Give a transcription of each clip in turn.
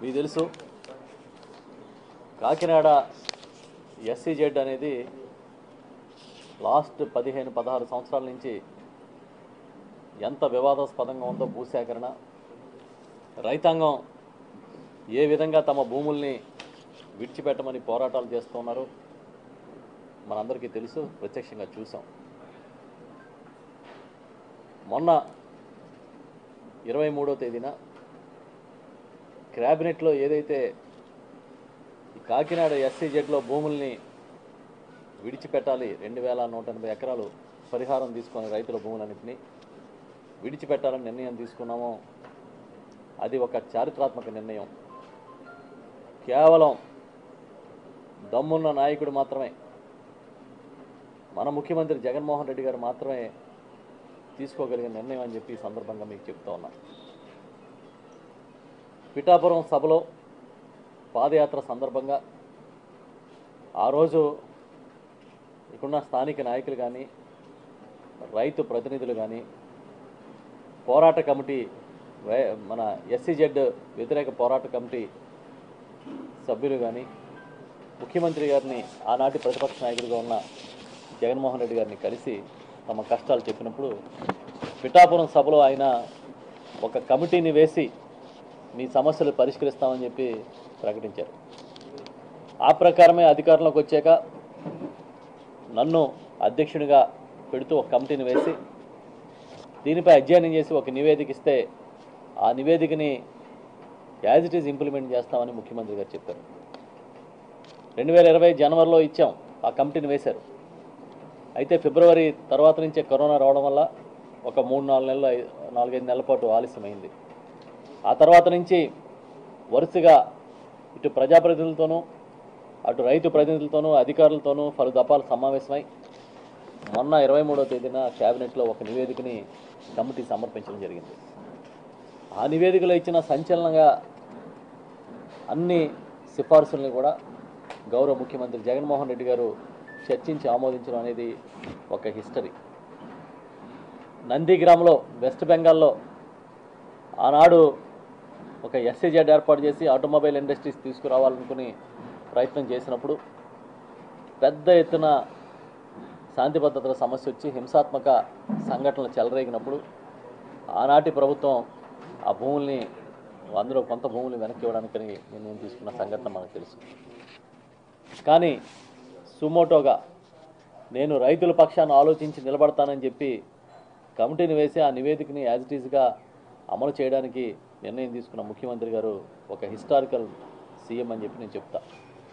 మీకు తెలుసు కాకినాడ ఎస్సీజెడ్ అనేది లాస్ట్ పదిహేను పదహారు సంవత్సరాల నుంచి ఎంత వివాదాస్పదంగా ఉందో భూసేకరణ రైతాంగం ఏ విధంగా తమ భూముల్ని విడిచిపెట్టమని పోరాటాలు చేస్తున్నారు మనందరికీ తెలుసు ప్రత్యక్షంగా చూసాం మొన్న ఇరవై మూడో తేదీన క్యాబినెట్లో ఏదైతే ఈ కాకినాడ ఎస్సీజెడ్లో భూముల్ని విడిచిపెట్టాలి రెండు వేల నూట ఎనభై ఎకరాలు పరిహారం తీసుకొని రైతుల భూములన్నింటినీ విడిచిపెట్టాలని నిర్ణయం తీసుకున్నామో అది ఒక చారిత్రాత్మక నిర్ణయం కేవలం దమ్మున్న నాయకుడు మాత్రమే మన ముఖ్యమంత్రి జగన్మోహన్ రెడ్డి గారు మాత్రమే తీసుకోగలిగిన నిర్ణయం అని చెప్పి ఈ సందర్భంగా మీకు చెప్తా ఉన్నా పిఠాపురం సభలో పాదయాత్ర సందర్భంగా ఆ రోజు ఇక్కడున్న స్థానిక నాయకులు కానీ రైతు ప్రతినిధులు కానీ పోరాట కమిటీ వై- మన ఎస్సీజెడ్ వ్యతిరేక పోరాట కమిటీ సభ్యులు కానీ ముఖ్యమంత్రి గారిని ఆనాటి ప్రతిపక్ష నాయకుడిగా ఉన్న జగన్మోహన్ రెడ్డి గారిని కలిసి తమ కష్టాలు చెప్పినప్పుడు పిఠాపురం సభలో ఆయన ఒక కమిటీని వేసి మీ సమస్యలు పరిష్కరిస్తామని చెప్పి ప్రకటించారు ఆ ప్రకారమే అధికారంలోకి వచ్చాక నన్ను అధ్యక్షునిగా పెడుతూ ఒక కమిటీని వేసి దీనిపై అధ్యయనం చేసి ఒక నివేదిక ఇస్తే ఆ నివేదికని యాజ్ ఇట్ ఈజ్ ఇంప్లిమెంట్ చేస్తామని ముఖ్యమంత్రి గారు చెప్పారు రెండు వేల ఇరవై జనవరిలో ఇచ్చాం ఆ కమిటీని వేశారు అయితే ఫిబ్రవరి తర్వాత నుంచే కరోనా రావడం వల్ల ఒక మూడు నాలుగు నెలలు ఐ- నాలుగైదు నెలల పాటు ఆలస్యమైంది ఆ తర్వాత నుంచి వరుసగా ఇటు ప్రజాప్రతినిధులతోనూ అటు రైతు ప్రతినిధులతోనూ అధికారులతోనూ పలు దఫాలు సమావేశమై మొన్న ఇరవై మూడవ తేదీన కేబినెట్లో ఒక నివేదికని కమిటీ సమర్పించడం జరిగింది ఆ నివేదికలో ఇచ్చిన సంచలనంగా అన్ని సిఫార్సుల్ని కూడా గౌరవ ముఖ్యమంత్రి జగన్మోహన్ రెడ్డి గారు చర్చించి ఆమోదించడం అనేది ఒక హిస్టరీ నందిగ్రామ్లో వెస్ట్ బెంగాల్లో ఆనాడు ఒక ఎస్సీజెడ్ ఏర్పాటు చేసి ఆటోమొబైల్ ఇండస్ట్రీస్ తీసుకురావాలనుకుని ప్రయత్నం చేసినప్పుడు పెద్ద ఎత్తున శాంతి భద్రతల సమస్య వచ్చి హింసాత్మక సంఘటనలు చెలరేగినప్పుడు ఆనాటి ప్రభుత్వం ఆ భూముల్ని అందులో కొంత భూముల్ని వెనక్కి ఇవ్వడానికని నిర్ణయం తీసుకున్న సంఘటన మనకు తెలుసు కానీ సుమోటోగా నేను రైతుల పక్షాన ఆలోచించి నిలబడతానని చెప్పి కమిటీని వేసి ఆ నివేదికని యాజ్ ఇట్ ఈజ్గా అమలు చేయడానికి నిర్ణయం తీసుకున్న ముఖ్యమంత్రి గారు ఒక హిస్టారికల్ సీఎం అని చెప్పి నేను చెప్తా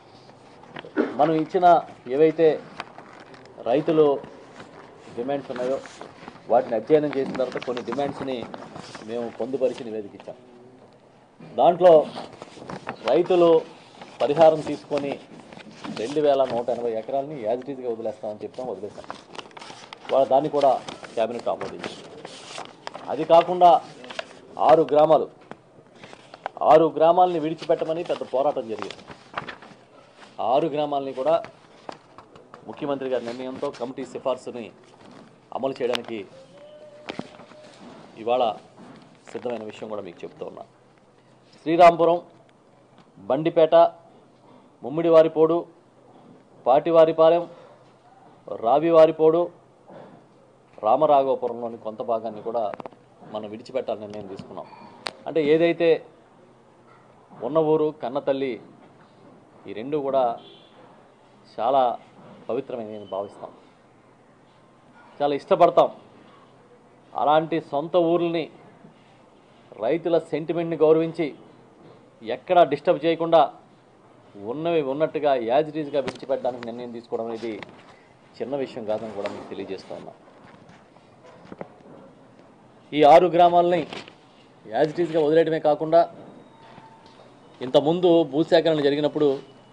మనం ఇచ్చిన ఏవైతే రైతులు డిమాండ్స్ ఉన్నాయో వాటిని అధ్యయనం చేసిన తర్వాత కొన్ని డిమాండ్స్ని మేము పొందుపరిచి నివేదిక ఇచ్చాం దాంట్లో రైతులు పరిహారం తీసుకొని రెండు వేల నూట ఎనభై ఎకరాలని యాజ్ ఇట్ ఈజ్గా వదిలేస్తామని చెప్పాం వదిలేస్తాం వాళ్ళ దాన్ని కూడా క్యాబినెట్ ఆమోదించింది అది కాకుండా ఆరు గ్రామాలు ఆరు గ్రామాలని విడిచిపెట్టమని పెద్ద పోరాటం జరిగింది ఆ ఆరు గ్రామాలని కూడా ముఖ్యమంత్రి గారి నిర్ణయంతో కమిటీ సిఫార్సుని అమలు చేయడానికి ఇవాళ సిద్ధమైన విషయం కూడా మీకు చెప్తూ ఉన్నా శ్రీరాంపురం బండిపేట ముమ్మిడివారిపోడు పాటివారిపాలెం రావివారిపోడు రామరాఘవపురంలోని కొంత భాగాన్ని కూడా మనం విడిచిపెట్టాలని నిర్ణయం తీసుకున్నాం అంటే ఏదైతే ఉన్న ఊరు కన్న తల్లి ఈ రెండు కూడా చాలా పవిత్రమైన నేను భావిస్తాం చాలా ఇష్టపడతాం అలాంటి సొంత ఊర్లని రైతుల సెంటిమెంట్ని గౌరవించి ఎక్కడా డిస్టర్బ్ చేయకుండా ఉన్నవి ఉన్నట్టుగా యాజ్ ఇట్ ఈజ్గా విడిచిపెట్టడానికి నిర్ణయం తీసుకోవడం అనేది చిన్న విషయం కాదని కూడా మీకు తెలియజేస్తూ ఉన్నా ఈ ఆరు గ్రామాలని యాజ్ ఇట్ ఈజ్గా వదిలేయడమే కాకుండా ఇంతకుముందు భూసేకరణ జరిగినప్పుడు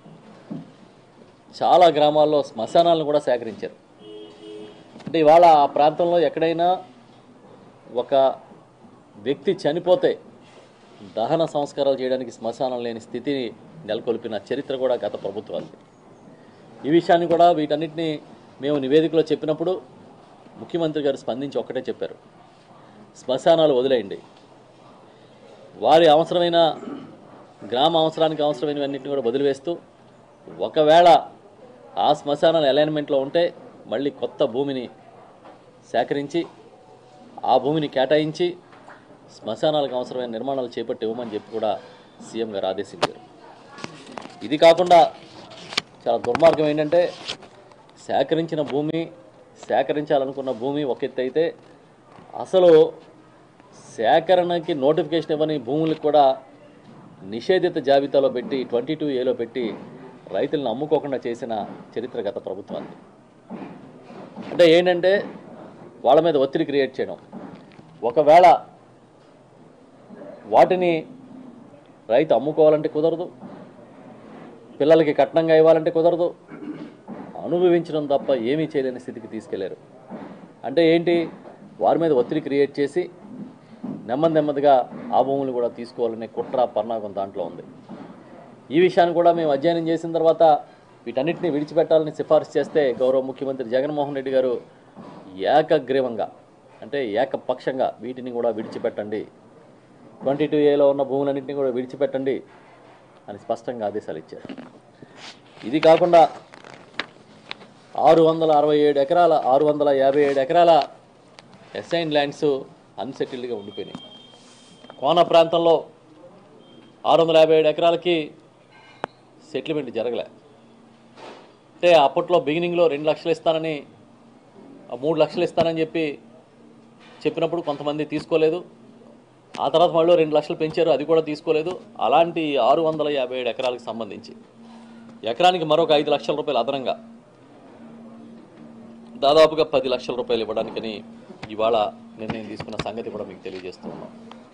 చాలా గ్రామాల్లో శ్మశానాలను కూడా సేకరించారు అంటే ఇవాళ ఆ ప్రాంతంలో ఎక్కడైనా ఒక వ్యక్తి చనిపోతే దహన సంస్కారాలు చేయడానికి శ్మశానం లేని స్థితిని నెలకొల్పిన చరిత్ర కూడా గత ప్రభుత్వాలది ఈ విషయాన్ని కూడా వీటన్నిటిని మేము నివేదికలో చెప్పినప్పుడు ముఖ్యమంత్రి గారు స్పందించి ఒక్కటే చెప్పారు శ్మశానాలు వదిలేయండి వారి అవసరమైన గ్రామ అవసరానికి అవసరమైనవన్నింటిని కూడా వదిలివేస్తూ ఒకవేళ ఆ శ్మశానాలు అలైన్మెంట్లో ఉంటే మళ్ళీ కొత్త భూమిని సేకరించి ఆ భూమిని కేటాయించి శ్మశానాలకు అవసరమైన నిర్మాణాలు చేపట్టి ఇవ్వమని చెప్పి కూడా సీఎం గారు ఆదేశించారు ఇది కాకుండా చాలా దుర్మార్గం ఏంటంటే సేకరించిన భూమి సేకరించాలనుకున్న భూమి ఒక ఎత్తు అయితే అసలు సేకరణకి నోటిఫికేషన్ ఇవ్వని భూములకు కూడా నిషేధిత జాబితాలో పెట్టి ట్వంటీ టూ ఏలో పెట్టి రైతులను అమ్ముకోకుండా చేసిన చరిత్ర గత ప్రభుత్వాన్ని అంటే ఏంటంటే వాళ్ళ మీద ఒత్తిడి క్రియేట్ చేయడం ఒకవేళ వాటిని రైతు అమ్ముకోవాలంటే కుదరదు పిల్లలకి కట్నంగా ఇవ్వాలంటే కుదరదు అనుభవించడం తప్ప ఏమీ చేయలేని స్థితికి తీసుకెళ్లారు అంటే ఏంటి వారి మీద ఒత్తిడి క్రియేట్ చేసి నెమ్మది నెమ్మదిగా ఆ భూములు కూడా తీసుకోవాలనే కుట్ర పన్నాగం దాంట్లో ఉంది ఈ విషయాన్ని కూడా మేము అధ్యయనం చేసిన తర్వాత వీటన్నిటిని విడిచిపెట్టాలని సిఫారసు చేస్తే గౌరవ ముఖ్యమంత్రి జగన్మోహన్ రెడ్డి గారు ఏకగ్రీవంగా అంటే ఏకపక్షంగా వీటిని కూడా విడిచిపెట్టండి ట్వంటీ టూ ఏలో ఉన్న భూములన్నింటినీ కూడా విడిచిపెట్టండి అని స్పష్టంగా ఆదేశాలు ఇచ్చారు ఇది కాకుండా ఆరు వందల అరవై ఏడు ఎకరాల ఆరు వందల యాభై ఏడు ఎకరాల ఎస్ఐన్ ల్యాండ్స్ అన్సెటిల్డ్గా ఉండిపోయినాయి కోన ప్రాంతంలో ఆరు వందల యాభై ఏడు ఎకరాలకి సెటిల్మెంట్ జరగలే అంటే అప్పట్లో బిగినింగ్లో రెండు లక్షలు ఇస్తానని ఆ మూడు లక్షలు ఇస్తానని చెప్పి చెప్పినప్పుడు కొంతమంది తీసుకోలేదు ఆ తర్వాత మళ్ళీ రెండు లక్షలు పెంచారు అది కూడా తీసుకోలేదు అలాంటి ఆరు వందల యాభై ఏడు ఎకరాలకు సంబంధించి ఎకరానికి మరొక ఐదు లక్షల రూపాయలు అదనంగా దాదాపుగా పది లక్షల రూపాయలు ఇవ్వడానికని ఇవాళ నిర్ణయం తీసుకున్న సంగతి కూడా మీకు తెలియజేస్తూ ఉన్నాం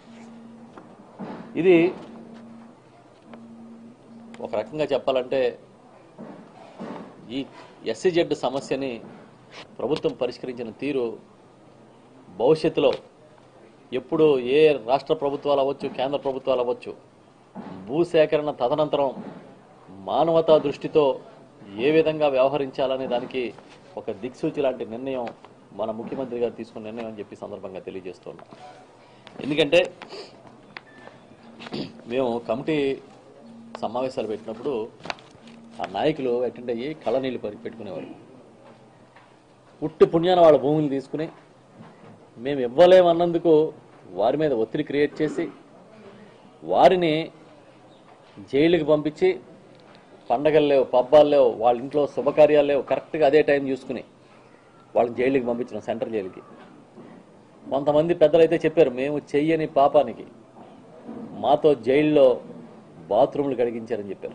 ఇది ఒక రకంగా చెప్పాలంటే ఈ ఎస్సీజెడ్ సమస్యని ప్రభుత్వం పరిష్కరించిన తీరు భవిష్యత్తులో ఎప్పుడు ఏ రాష్ట్ర ప్రభుత్వాలు అవ్వచ్చు కేంద్ర ప్రభుత్వాలు అవ్వచ్చు భూసేకరణ తదనంతరం మానవతా దృష్టితో ఏ విధంగా వ్యవహరించాలనే దానికి ఒక దిక్సూచి లాంటి నిర్ణయం మన ముఖ్యమంత్రి గారు తీసుకున్న నిర్ణయం అని చెప్పి సందర్భంగా తెలియజేస్తున్నాం ఎందుకంటే మేము కమిటీ సమావేశాలు పెట్టినప్పుడు ఆ నాయకులు అటెండ్ అయ్యి కళ్ళనీళ్ళు పరి పెట్టుకునేవారు పుట్టి పుణ్యాన వాళ్ళ భూములు తీసుకుని మేము ఇవ్వలేమన్నందుకు వారి మీద ఒత్తిడి క్రియేట్ చేసి వారిని జైలుకి పంపించి పండగలు లేవు పబ్బాలు లేవు వాళ్ళ ఇంట్లో శుభకార్యాలు లేవు కరెక్ట్గా అదే టైం చూసుకుని వాళ్ళని జైలుకి పంపించిన సెంట్రల్ జైలుకి కొంతమంది పెద్దలైతే చెప్పారు మేము చెయ్యని పాపానికి మాతో జైల్లో బాత్రూమ్లు కడిగించారని చెప్పారు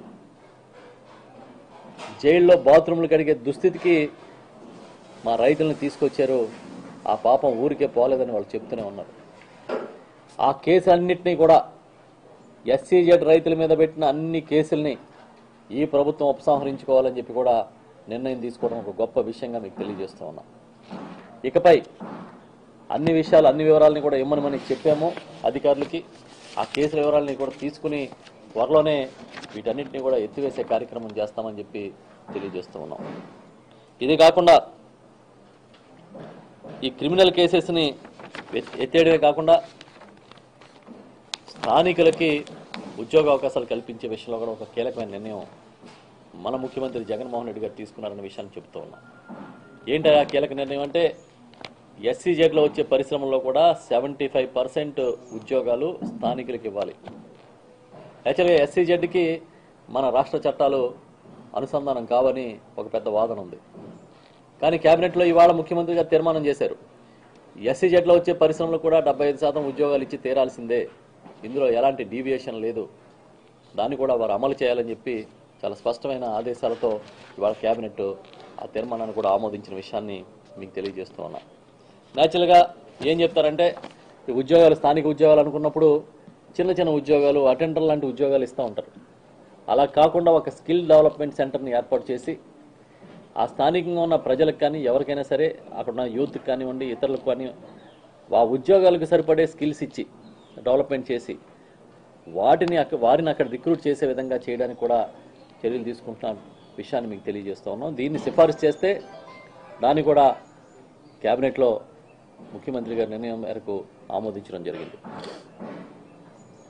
జైల్లో బాత్రూమ్లు కడిగే దుస్థితికి మా రైతులను తీసుకొచ్చారు ఆ పాపం ఊరికే పోలేదని వాళ్ళు చెప్తూనే ఉన్నారు ఆ కేసులన్నింటినీ కూడా ఎస్సీజెడ్ రైతుల మీద పెట్టిన అన్ని కేసుల్ని ఈ ప్రభుత్వం ఉపసంహరించుకోవాలని చెప్పి కూడా నిర్ణయం తీసుకోవడం ఒక గొప్ప విషయంగా మీకు తెలియజేస్తూ ఉన్నాం ఇకపై అన్ని విషయాలు అన్ని వివరాలని కూడా ఇమ్మనమని చెప్పాము అధికారులకి ఆ కేసుల వివరాలని కూడా తీసుకుని త్వరలోనే వీటన్నిటిని కూడా ఎత్తివేసే కార్యక్రమం చేస్తామని చెప్పి తెలియజేస్తూ ఉన్నాం ఇది కాకుండా ఈ క్రిమినల్ కేసెస్ని ఎత్- ఎత్తేయడమే కాకుండా స్థానికులకి ఉద్యోగ అవకాశాలు కల్పించే విషయంలో కూడా ఒక కీలకమైన నిర్ణయం మన ముఖ్యమంత్రి జగన్మోహన్ రెడ్డి గారు తీసుకున్నారన్న విషయాన్ని చెప్తూ ఉన్నాం ఏంటి ఆ కీలక నిర్ణయం అంటే ఎస్సీజెడ్లో వచ్చే పరిశ్రమల్లో కూడా సెవెంటీ ఫైవ్ పర్సెంట్ ఉద్యోగాలు స్థానికులకు ఇవ్వాలి యాక్చువల్గా ఎస్సీజెడ్కి మన రాష్ట్ర చట్టాలు అనుసంధానం కావని ఒక పెద్ద వాదన ఉంది కానీ కేబినెట్లో ఇవాళ ముఖ్యమంత్రి గారు తీర్మానం చేశారు ఎస్సీజెడ్లో వచ్చే పరిశ్రమలు కూడా డెబ్బై ఐదు శాతం ఉద్యోగాలు ఇచ్చి తీరాల్సిందే ఇందులో ఎలాంటి డీవియేషన్ లేదు దాన్ని కూడా వారు అమలు చేయాలని చెప్పి చాలా స్పష్టమైన ఆదేశాలతో ఇవాళ కేబినెట్ ఆ తీర్మానాన్ని కూడా ఆమోదించిన విషయాన్ని మీకు తెలియజేస్తూ ఉన్నా న్యాచురల్గా ఏం చెప్తారంటే ఈ ఉద్యోగాలు స్థానిక ఉద్యోగాలు అనుకున్నప్పుడు చిన్న చిన్న ఉద్యోగాలు అటెండర్ లాంటి ఉద్యోగాలు ఇస్తూ ఉంటారు అలా కాకుండా ఒక స్కిల్ డెవలప్మెంట్ సెంటర్ని ఏర్పాటు చేసి ఆ స్థానికంగా ఉన్న ప్రజలకు కానీ ఎవరికైనా సరే అక్కడ ఉన్న యూత్కి కానివ్వండి ఇతరులకు కానీ ఆ ఉద్యోగాలకు సరిపడే స్కిల్స్ ఇచ్చి డెవలప్మెంట్ చేసి వాటిని అక్కడ వారిని అక్కడ రిక్రూట్ చేసే విధంగా చేయడానికి కూడా చర్యలు తీసుకుంటున్న విషయాన్ని మీకు తెలియజేస్తూ ఉన్నాం దీన్ని సిఫారసు చేస్తే దాన్ని కూడా కేబినెట్లో ముఖ్యమంత్రి గారి నిర్ణయం మేరకు ఆమోదించడం జరిగింది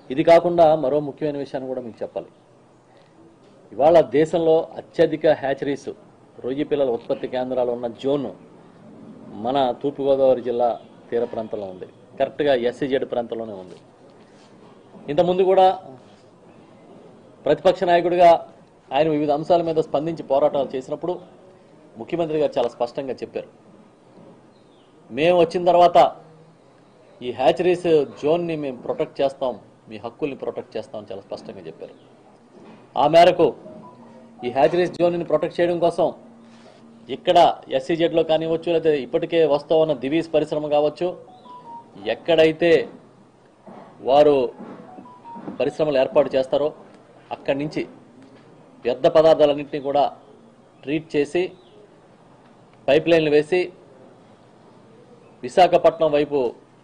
ఇది కాకుండా మరో ముఖ్యమైన విషయాన్ని కూడా మీకు చెప్పాలి ఇవాళ దేశంలో అత్యధిక హ్యాచరీస్ రొయ్యి పిల్లల ఉత్పత్తి కేంద్రాలు ఉన్న జోన్ మన తూర్పుగోదావరి జిల్లా తీర ప్రాంతంలో ఉంది కరెక్ట్గా ఎస్సీజెడ్ ప్రాంతంలోనే ఉంది ఇంతకుముందు కూడా ప్రతిపక్ష నాయకుడిగా ఆయన వివిధ అంశాల మీద స్పందించి పోరాటాలు చేసినప్పుడు ముఖ్యమంత్రి గారు చాలా స్పష్టంగా చెప్పారు మేము వచ్చిన తర్వాత ఈ హ్యాచరీస్ జోన్ని మేము ప్రొటెక్ట్ చేస్తాం మీ హక్కుల్ని ప్రొటెక్ట్ చేస్తాం చాలా స్పష్టంగా చెప్పారు ఆ మేరకు ఈ హ్యాచరీస్ జోన్ని ప్రొటెక్ట్ చేయడం కోసం ఇక్కడ ఎస్సీజెడ్లో కానివ్వచ్చు లేదా ఇప్పటికే వస్తూ ఉన్న దివీస్ పరిశ్రమ కావచ్చు ఎక్కడైతే వారు పరిశ్రమలు ఏర్పాటు చేస్తారో అక్కడి నుంచి వ్యర్థ పదార్థాలన్నింటినీ కూడా ట్రీట్ చేసి పైప్ లైన్లు వేసి విశాఖపట్నం వైపు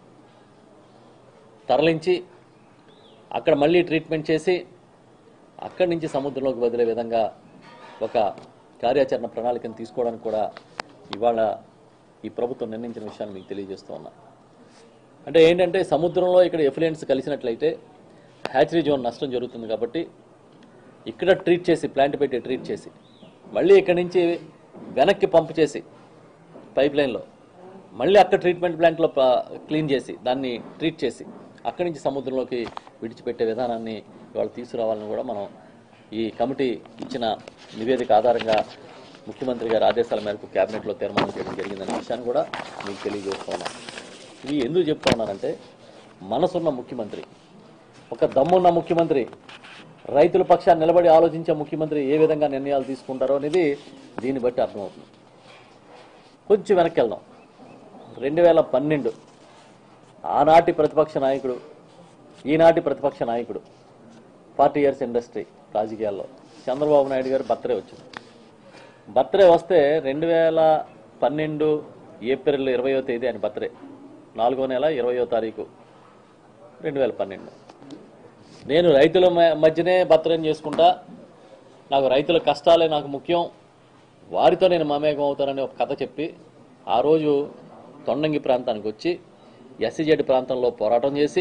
తరలించి అక్కడ మళ్ళీ ట్రీట్మెంట్ చేసి అక్కడి నుంచి సముద్రంలోకి వదిలే విధంగా ఒక కార్యాచరణ ప్రణాళికను తీసుకోవడానికి కూడా ఇవాళ ఈ ప్రభుత్వం నిర్ణయించిన విషయాన్ని మీకు తెలియజేస్తూ ఉన్నా అంటే ఏంటంటే సముద్రంలో ఇక్కడ ఎఫ్లుయెన్స్ కలిసినట్లయితే హ్యాచరీ జోన్ నష్టం జరుగుతుంది కాబట్టి ఇక్కడ ట్రీట్ చేసి ప్లాంట్ పెట్టి ట్రీట్ చేసి మళ్ళీ ఇక్కడి నుంచి వెనక్కి పంపు చేసి పైప్ లైన్లో మళ్ళీ అక్కడ ట్రీట్మెంట్ ప్లాంట్లో ప- క్లీన్ చేసి దాన్ని ట్రీట్ చేసి అక్కడి నుంచి సముద్రంలోకి విడిచిపెట్టే విధానాన్ని ఇవాళ తీసుకురావాలని కూడా మనం ఈ కమిటీ ఇచ్చిన నివేదిక ఆధారంగా ముఖ్యమంత్రి గారి ఆదేశాల మేరకు కేబినెట్లో తీర్మానం చేయడం జరిగిందనే విషయాన్ని కూడా మీకు తెలియజేస్తున్నాం ఇది ఎందుకు చెప్తా ఉన్నానంటే మనసున్న ముఖ్యమంత్రి ఒక దమ్మున్న ముఖ్యమంత్రి రైతుల పక్షాన్ని నిలబడి ఆలోచించే ముఖ్యమంత్రి ఏ విధంగా నిర్ణయాలు తీసుకుంటారో అనేది దీన్ని బట్టి అర్థమవుతుంది కొంచెం వెనక్కి వెళ్దాం రెండు వేల పన్నెండు ఆనాటి ప్రతిపక్ష నాయకుడు ఈనాటి ప్రతిపక్ష నాయకుడు ఫార్టీ ఇయర్స్ ఇండస్ట్రీ రాజకీయాల్లో చంద్రబాబు నాయుడు గారు బర్త్డే వచ్చింది బర్త్డే వస్తే రెండు వేల పన్నెండు ఏప్రిల్ ఇరవయో తేదీ ఆయన బర్త్డే నాలుగో నెల ఇరవయో తారీఖు రెండు వేల పన్నెండు నేను రైతుల మ- మధ్యనే బర్త్డే చేసుకుంటా నాకు రైతుల కష్టాలే నాకు ముఖ్యం వారితో నేను మమేకం అవుతానని ఒక కథ చెప్పి ఆ రోజు తొండంగి ప్రాంతానికి వచ్చి ఎస్సీజెడ్ ప్రాంతంలో పోరాటం చేసి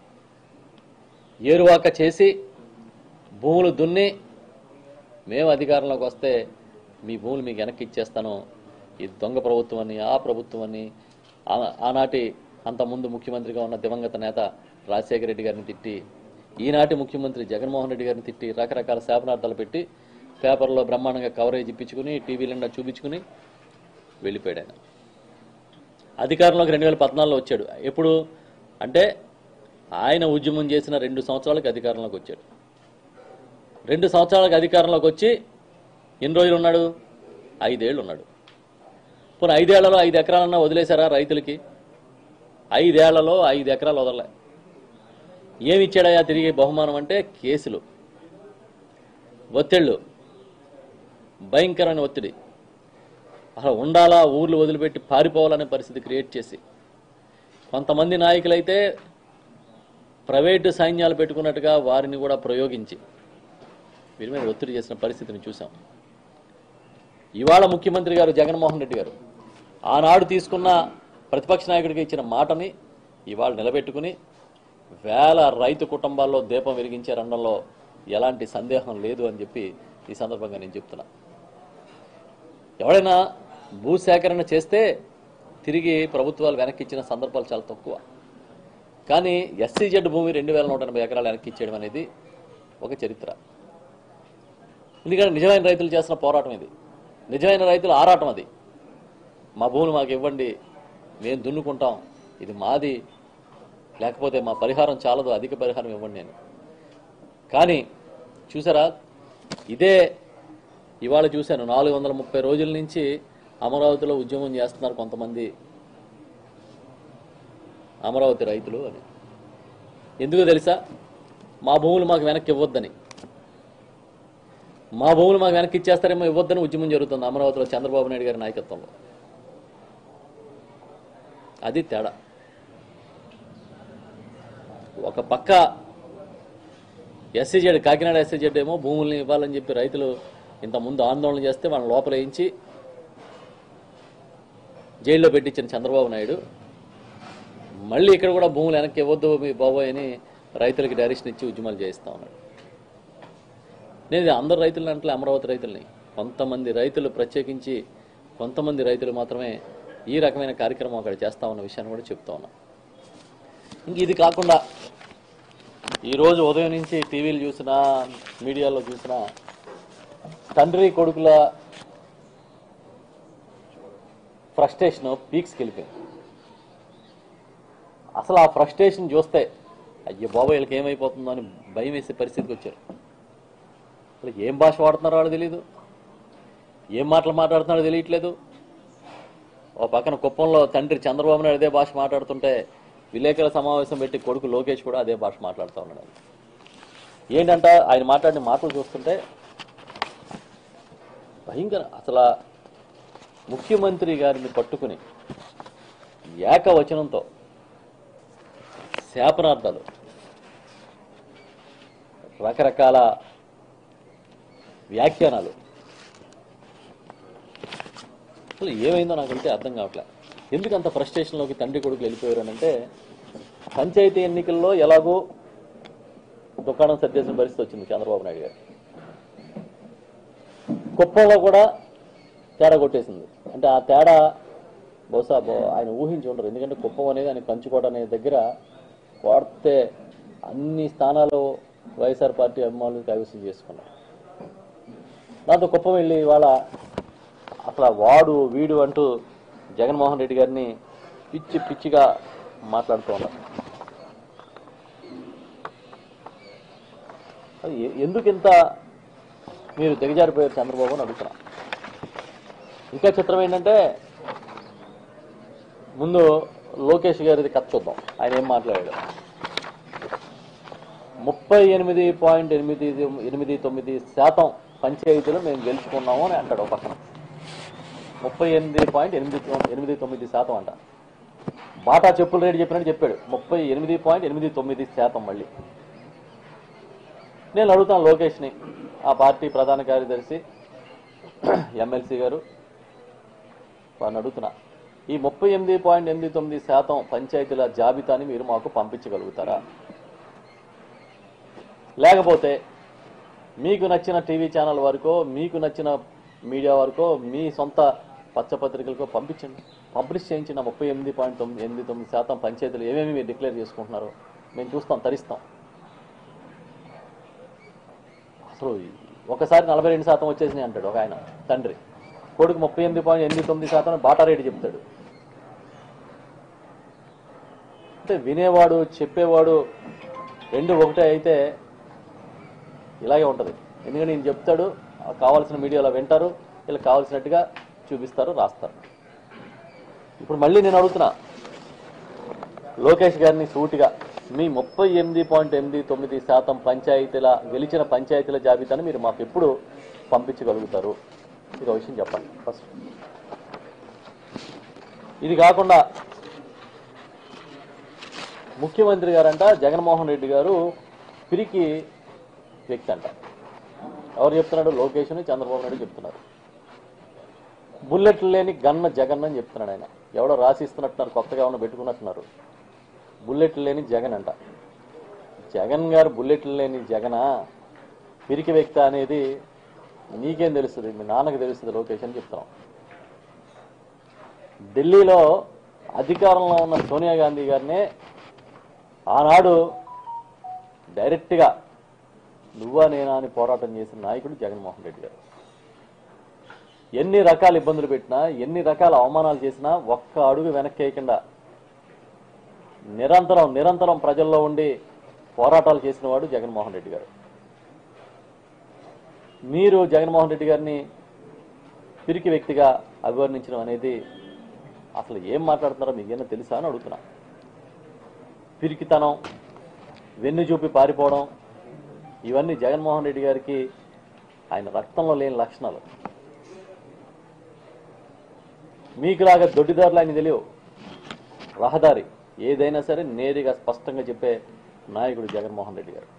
ఏరువాక చేసి భూములు దున్ని మేము అధికారంలోకి వస్తే మీ భూములు మీకు వెనక్కి ఇచ్చేస్తాను ఇది దొంగ ప్రభుత్వం అని ఆ ప్రభుత్వం అని ఆ- ఆనాటి అంతకుముందు ముఖ్యమంత్రిగా ఉన్న దివంగత నేత రాజశేఖర రెడ్డి గారిని తిట్టి ఈనాటి ముఖ్యమంత్రి జగన్మోహన్ రెడ్డి గారిని తిట్టి రకరకాల శాపనార్థాలు పెట్టి పేపర్లో బ్రహ్మాండంగా కవరేజ్ ఇప్పించుకుని టీవీ నిండా చూపించుకుని వెళ్ళిపోయాడు ఆయన అధికారంలోకి రెండు వేల పద్నాలుగులో వచ్చాడు ఎప్పుడు అంటే ఆయన ఉద్యమం చేసిన రెండు సంవత్సరాలకు అధికారంలోకి వచ్చాడు రెండు సంవత్సరాలకు అధికారంలోకి వచ్చి ఎన్ని రోజులు ఉన్నాడు ఐదేళ్ళు ఉన్నాడు పోనీ ఐదేళ్లలో ఐదు ఎకరాలన్నా వదిలేశారా రైతులకి ఐదేళ్లలో ఐదు ఎకరాలు వదలలే ఏమి ఇచ్చాడయ్యా తిరిగి బహుమానం అంటే కేసులు ఒత్తిళ్ళు భయంకరమైన ఒత్తిడి అసలు ఉండాలా ఊర్లు వదిలిపెట్టి పారిపోవాలనే పరిస్థితి క్రియేట్ చేసి కొంతమంది నాయకులైతే ప్రైవేటు సైన్యాలు పెట్టుకున్నట్టుగా వారిని కూడా ప్రయోగించి వీరి మీద ఒత్తిడి చేసిన పరిస్థితిని చూసాం ఇవాళ ముఖ్యమంత్రి గారు జగన్మోహన్ రెడ్డి గారు ఆనాడు తీసుకున్న ప్రతిపక్ష నాయకుడికి ఇచ్చిన మాటని ఇవాళ నిలబెట్టుకుని వేల రైతు కుటుంబాల్లో దీపం వెలిగించారనడంలో ఎలాంటి సందేహం లేదు అని చెప్పి ఈ సందర్భంగా నేను చెప్తున్నా ఎవడైనా భూసేకరణ చేస్తే తిరిగి ప్రభుత్వాలు వెనక్కి ఇచ్చిన సందర్భాలు చాలా తక్కువ కానీ ఎస్సీజెడ్ భూమి రెండు వేల నూట ఎనభై ఎకరాలు వెనక్కి ఇచ్చేయడం అనేది ఒక చరిత్ర ఎందుకంటే నిజమైన రైతులు చేస్తున్న పోరాటం ఇది నిజమైన రైతుల ఆరాటం అది మా భూములు మాకు ఇవ్వండి మేము దున్నుకుంటాం ఇది మాది లేకపోతే మా పరిహారం చాలదు అధిక పరిహారం ఇవ్వండి నేను కానీ చూసారా ఇదే ఇవాళ చూశాను నాలుగు వందల ముప్పై రోజుల నుంచి అమరావతిలో ఉద్యమం చేస్తున్నారు కొంతమంది అమరావతి రైతులు అని ఎందుకు తెలుసా మా భూములు మాకు వెనక్కి ఇవ్వద్దని మా భూములు మాకు వెనక్కి ఇచ్చేస్తారేమో ఇవ్వద్దని ఉద్యమం జరుగుతుంది అమరావతిలో చంద్రబాబు నాయుడు గారి నాయకత్వంలో అది తేడా ఒక పక్క ఎస్సీజెడ్ కాకినాడ ఎస్సీజెడ్ ఏమో భూముల్ని ఇవ్వాలని చెప్పి రైతులు ఇంతకుముందు ఆందోళన చేస్తే వాళ్ళని లోపల వేయించి జైల్లో పెట్టించిన చంద్రబాబు నాయుడు మళ్ళీ ఇక్కడ కూడా భూములు వెనక్కి ఇవ్వద్దు మీ బాబోయ్ అని రైతులకి డైరెక్షన్ ఇచ్చి ఉద్యమాలు చేయిస్తా ఉన్నాడు నేను అందరు రైతులను అంటే అమరావతి రైతుల్ని కొంతమంది రైతులు ప్రత్యేకించి కొంతమంది రైతులు మాత్రమే ఈ రకమైన కార్యక్రమం అక్కడ చేస్తా ఉన్న విషయాన్ని కూడా చెప్తా ఉన్నా ఇంక ఇది కాకుండా ఈరోజు ఉదయం నుంచి టీవీలు చూసినా మీడియాలో చూసినా తండ్రి కొడుకుల ఫ్రస్ట్రేషన్ పీక్స్కి వెళ్ళిపోయింది అసలు ఆ ఫ్రస్ట్రేషన్ చూస్తే అయ్యో బాబాయ్ వీళ్ళకి ఏమైపోతుందో అని భయం వేసే పరిస్థితికి వచ్చారు అసలు ఏం భాష వాడుతున్నారో వాళ్ళు తెలియదు ఏం మాటలు మాట్లాడుతున్నారో తెలియట్లేదు ఓ పక్కన కుప్పంలో తండ్రి చంద్రబాబు నాయుడు అదే భాష మాట్లాడుతుంటే విలేకరుల సమావేశం పెట్టి కొడుకు లోకేష్ కూడా అదే భాష మాట్లాడుతూ ఉన్నాడు ఏంటంట ఆయన మాట్లాడిన మాటలు చూస్తుంటే భయంకర అసలు ఆ ముఖ్యమంత్రి గారిని పట్టుకుని ఏకవచనంతో శాపనార్థాలు రకరకాల వ్యాఖ్యానాలు అసలు ఏమైందో నాకంటే అర్థం కావట్లే ఎందుకు అంత ఫ్రస్ట్రేషన్లోకి తండ్రి కొడుకులు వెళ్ళిపోయారు అని అంటే పంచాయతీ ఎన్నికల్లో ఎలాగో దుకాణం సర్దేసిన పరిస్థితి వచ్చింది చంద్రబాబు నాయుడు గారు కుప్పంలో కూడా తేడా కొట్టేసింది అంటే ఆ తేడా బహుశా బహు- ఆయన ఊహించి ఉండరు ఎందుకంటే కుప్పం అనేది ఆయన కంచుకోట అనే దగ్గర కొడితే అన్ని స్థానాలు వైఎస్ఆర్ పార్టీ అభిమానులు కైవసం చేసుకున్నారు దాంతో కుప్పం వెళ్ళి ఇవాళ అసలు వాడు వీడు అంటూ జగన్మోహన్ రెడ్డి గారిని పిచ్చి పిచ్చిగా మాట్లాడుతూ ఉన్నారు అది ఎ- ఎందుకు ఇంత మీరు దిగజారిపోయారు చంద్రబాబు అని అడుగుతున్నా ఇంకా చిత్రం ఏంటంటే ముందు లోకేష్ గారిది కథ చూద్దాం ఆయన ఏం మాట్లాడాడు ముప్పై ఎనిమిది పాయింట్ ఎనిమిది ఎనిమిది తొమ్మిది శాతం పంచాయతీలు మేము గెలుచుకున్నాము అని అంటాడు ఒక పక్కన ముప్పై ఎనిమిది పాయింట్ ఎనిమిది తొ- ఎనిమిది తొమ్మిది శాతం అంట బాటా చెప్పుల రేటు చెప్పినట్టు చెప్పాడు ముప్పై ఎనిమిది పాయింట్ ఎనిమిది తొమ్మిది శాతం మళ్ళీ నేను అడుగుతాను లోకేష్ని ఆ పార్టీ ప్రధాన కార్యదర్శి ఎమ్మెల్సీ గారు వారిని అడుగుతున్నా ఈ ముప్పై ఎనిమిది పాయింట్ ఎనిమిది తొమ్మిది శాతం పంచాయతీల జాబితాని మీరు మాకు పంపించగలుగుతారా లేకపోతే మీకు నచ్చిన టీవీ ఛానల్ వరకో మీకు నచ్చిన మీడియా వరకో మీ సొంత పచ్చపత్రికలకో పంపించండి పబ్లిష్ చేయించిన ముప్పై ఎనిమిది పాయింట్ తొమ్మిది ఎనిమిది తొమ్మిది శాతం పంచాయతీలు ఏమేమి మీరు డిక్లేర్ చేసుకుంటున్నారో మేము చూస్తాం తరిస్తాం అసలు ఒకసారి నలభై రెండు శాతం వచ్చేసినాయి అంటాడు ఒక ఆయన తండ్రి కొడుకు ముప్పై ఎనిమిది పాయింట్ ఎనిమిది తొమ్మిది శాతం బాటా రేటు చెప్తాడు అంటే వినేవాడు చెప్పేవాడు రెండు ఒకటే అయితే ఇలాగే ఉంటుంది ఎందుకంటే నేను చెప్తాడు ఆ కావాల్సిన మీడియాలో వింటారు ఇలా కావాల్సినట్టుగా చూపిస్తారు రాస్తారు ఇప్పుడు మళ్ళీ నేను అడుగుతున్నా లోకేష్ గారిని సూటిగా మీ ముప్పై ఎనిమిది పాయింట్ ఎనిమిది తొమ్మిది శాతం పంచాయతీల గెలిచిన పంచాయతీల జాబితాను మీరు మాకు ఎప్పుడు పంపించగలుగుతారు ఇది ఒక విషయం చెప్పండి ఫస్ట్ ఇది కాకుండా ముఖ్యమంత్రి గారంట జగన్మోహన్ రెడ్డి గారు పిరికి వ్యక్తి అంట ఎవరు చెప్తున్నాడు లోకేష్ అని చంద్రబాబు నాయుడు చెప్తున్నారు బుల్లెట్లు లేని గన్న జగన్ అని చెప్తున్నాడు ఆయన ఎవడో రాసిస్తున్నట్టున్నారు కొత్తగా ఏమన్నా పెట్టుకున్నట్టున్నారు బుల్లెట్లు లేని జగన్ అంట జగన్ గారు బుల్లెట్లు లేని జగనా పిరికి వ్యక్తి అనేది నీకేం తెలుస్తుంది మీ నాన్నకి తెలుస్తుంది లోకేష్ అని చెప్తున్నాం ఢిల్లీలో అధికారంలో ఉన్న సోనియా గాంధీ గారినే ఆనాడు డైరెక్ట్గా నువ్వా నేనా అని పోరాటం చేసిన నాయకుడు జగన్మోహన్ రెడ్డి గారు ఎన్ని రకాల ఇబ్బందులు పెట్టినా ఎన్ని రకాల అవమానాలు చేసినా ఒక్క అడుగు వెనక్కి వేయకుండా నిరంతరం నిరంతరం ప్రజల్లో ఉండి పోరాటాలు చేసిన వాడు జగన్మోహన్ రెడ్డి గారు మీరు జగన్మోహన్ రెడ్డి గారిని పిరికి వ్యక్తిగా అభివర్ణించడం అనేది అసలు ఏం మాట్లాడుతున్నారో మీకేమైనా తెలుసా అని అడుగుతున్నా పిరికితనం వెన్ను చూపి పారిపోవడం ఇవన్నీ జగన్మోహన్ రెడ్డి గారికి ఆయన రక్తంలో లేని లక్షణాలు మీకులాగా దొడ్డిదారులు ఆయన తెలియవు రహదారి ఏదైనా సరే నేరుగా స్పష్టంగా చెప్పే నాయకుడు జగన్మోహన్ రెడ్డి గారు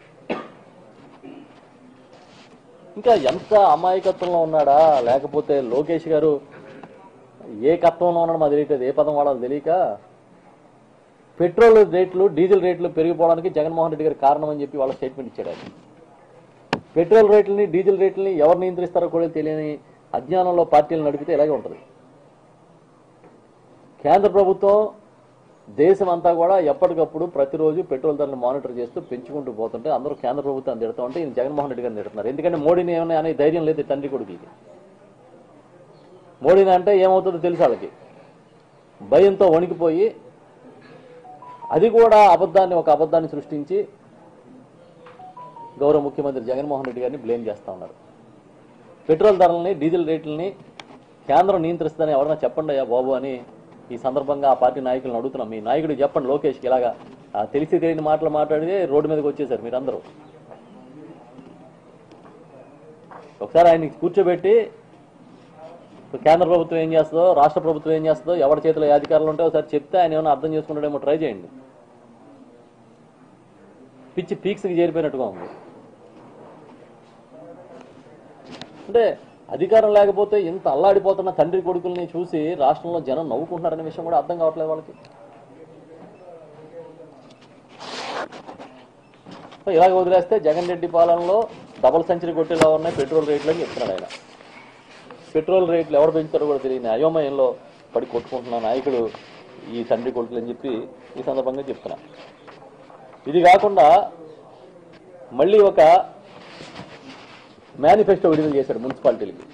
ఇంకా ఎంత అమాయకత్వంలో ఉన్నాడా లేకపోతే లోకేష్ గారు ఏ కత్వంలో ఉన్నాడో మాకు తెలియట్లేదు ఏ పదం వాడాలో తెలియక పెట్రోల్ రేట్లు డీజిల్ రేట్లు పెరిగిపోవడానికి జగన్మోహన్ రెడ్డి గారి కారణం అని చెప్పి వాళ్ళ స్టేట్మెంట్ ఇచ్చాడు ఆయన పెట్రోల్ రేట్లని డీజిల్ రేట్లని ఎవరు నియంత్రిస్తారో కూడా తెలియని అజ్ఞానంలో పార్టీలు నడిపితే ఇలాగే ఉంటుంది కేంద్ర ప్రభుత్వం దేశం అంతా కూడా ఎప్పటికప్పుడు ప్రతిరోజు పెట్రోల్ ధరలు మానిటర్ చేస్తూ పెంచుకుంటూ పోతుంటే అందరూ కేంద్ర ప్రభుత్వాన్ని తిడతా ఉంటే ఈయన జగన్మోహన్ రెడ్డి గారిని తిడుతున్నారు ఎందుకంటే మోడీని ఏమైనా అనే ధైర్యం లేదు ఈ తండ్రి కొడుకులకి మోడీని అంటే ఏమవుతుందో తెలుసు వాళ్ళకి భయంతో వణికిపోయి అది కూడా అబద్ధాన్ని ఒక అబద్ధాన్ని సృష్టించి గౌరవ ముఖ్యమంత్రి జగన్మోహన్ రెడ్డి గారిని బ్లేమ్ చేస్తా ఉన్నారు పెట్రోల్ ధరలని డీజిల్ రేట్లని కేంద్రం నియంత్రిస్తుందని ఎవరైనా చెప్పండి అయ్యా బాబు అని ఈ సందర్భంగా ఆ పార్టీ నాయకులను అడుగుతున్నాం మీ నాయకుడు చెప్పండి లోకేష్కి ఇలాగా ఆ తెలిసి తెలియని మాటలు మాట్లాడితే రోడ్డు మీదకి వచ్చేసారు మీరందరూ ఒకసారి ఆయన్ని కూర్చోబెట్టి ఇప్పుడు కేంద్ర ప్రభుత్వం ఏం చేస్తుందో రాష్ట్ర ప్రభుత్వం ఏం చేస్తుందో ఎవరి చేతిలో ఏ అధికారులు ఉంటే ఒకసారి చెప్తే ఆయన ఏమైనా అర్థం చేసుకుంటాడేమో ట్రై చేయండి పిచ్చి పీక్స్కి చేరిపోయినట్టుగా ఉంది అంటే అధికారం లేకపోతే ఇంత అల్లాడిపోతున్న తండ్రి కొడుకుల్ని చూసి రాష్ట్రంలో జనం నవ్వుకుంటున్నారనే విషయం కూడా అర్థం కావట్లేదు వాళ్ళకి సో ఇలాగ వదిలేస్తే జగన్ రెడ్డి పాలనలో డబుల్ సెంచరీ కొట్టేలా ఉన్నాయి పెట్రోల్ రేట్లు అని చెప్తున్నాడు ఆయన పెట్రోల్ రేట్లు ఎవరు పెంచుతారో కూడా తెలియని అయోమయంలో పడి కొట్టుకుంటున్న నాయకుడు ఈ తండ్రి కొడుకులు అని చెప్పి ఈ సందర్భంగా చెప్తున్నా ఇది కాకుండా మళ్ళీ ఒక మేనిఫెస్టో విడుదల చేశాడు మున్సిపాలిటీలకి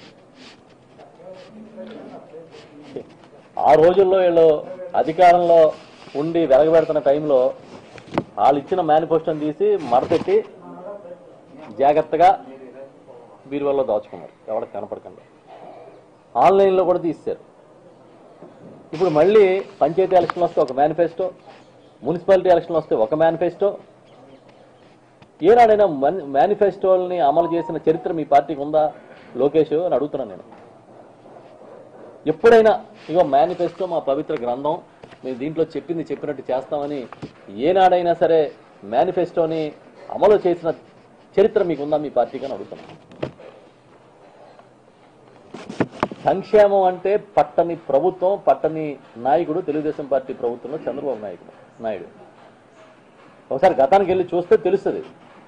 ఆ రోజుల్లో వీళ్ళు అధికారంలో ఉండి వెలగబెడుతున్న టైంలో వాళ్ళు ఇచ్చిన మేనిఫెస్టోని తీసి మరపెట్టి జాగ్రత్తగా బీరువాల్లో దాచుకున్నారు ఎవరికి కనపడకుండా ఆన్లైన్లో కూడా తీశారు ఇప్పుడు మళ్ళీ పంచాయతీ ఎలక్షన్ వస్తే ఒక మేనిఫెస్టో మున్సిపాలిటీ ఎలక్షన్ వస్తే ఒక మేనిఫెస్టో ఏనాడైనా మన్- మేనిఫెస్టోల్ని అమలు చేసిన చరిత్ర మీ పార్టీకి ఉందా లోకేష్ అని అడుగుతున్నాను నేను ఎప్పుడైనా ఇగో మేనిఫెస్టో మా పవిత్ర గ్రంథం మేము దీంట్లో చెప్పింది చెప్పినట్టు చేస్తామని ఏనాడైనా సరే మేనిఫెస్టోని అమలు చేసిన చరిత్ర మీకు ఉందా మీ పార్టీకి అని అడుగుతున్నాను సంక్షేమం అంటే పట్టని ప్రభుత్వం పట్టని నాయకుడు తెలుగుదేశం పార్టీ ప్రభుత్వంలో చంద్రబాబు నాయుడు నాయుడు ఒకసారి గతానికి వెళ్ళి చూస్తే తెలుస్తుంది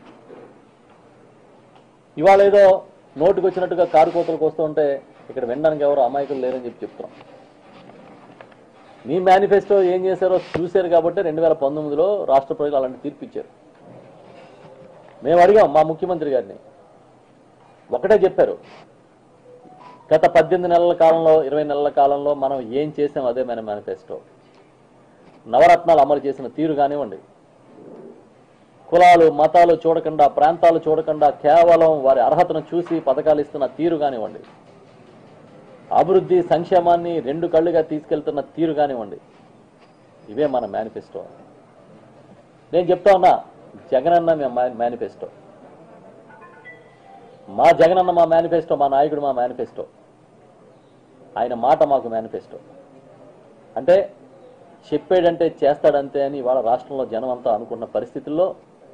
ఇవాళ ఏదో నోటికి వచ్చినట్టుగా కారు కోతలకు వస్తూ ఉంటే ఇక్కడ వినడానికి ఎవరు అమాయకులు లేరని చెప్పి చెప్తున్నాం మీ మేనిఫెస్టో ఏం చేశారో చూశారు కాబట్టి రెండు వేల పంతొమ్మిదిలో రాష్ట్ర ప్రజలు అలాంటి తీర్పు ఇచ్చారు మేము అడిగాం మా ముఖ్యమంత్రి గారిని ఒకటే చెప్పారు గత పద్దెనిమిది నెలల కాలంలో ఇరవై నెలల కాలంలో మనం ఏం చేసాం అదే మన మేనిఫెస్టో నవరత్నాలు అమలు చేసిన తీరు కానివ్వండి కులాలు మతాలు చూడకుండా ప్రాంతాలు చూడకుండా కేవలం వారి అర్హతను చూసి పథకాలు ఇస్తున్న తీరు కానివ్వండి అభివృద్ధి సంక్షేమాన్ని రెండు కళ్ళుగా తీసుకెళ్తున్న తీరు కానివ్వండి ఇవే మన మేనిఫెస్టో నేను చెప్తా ఉన్నా జగనన్న మా మా- మేనిఫెస్టో మా జగనన్న మా మేనిఫెస్టో మా నాయకుడు మా మేనిఫెస్టో ఆయన మాట మాకు మేనిఫెస్టో అంటే చెప్పాడంటే చేస్తాడంతే అని ఇవాళ రాష్ట్రంలో జనం అంతా అనుకున్న పరిస్థితుల్లో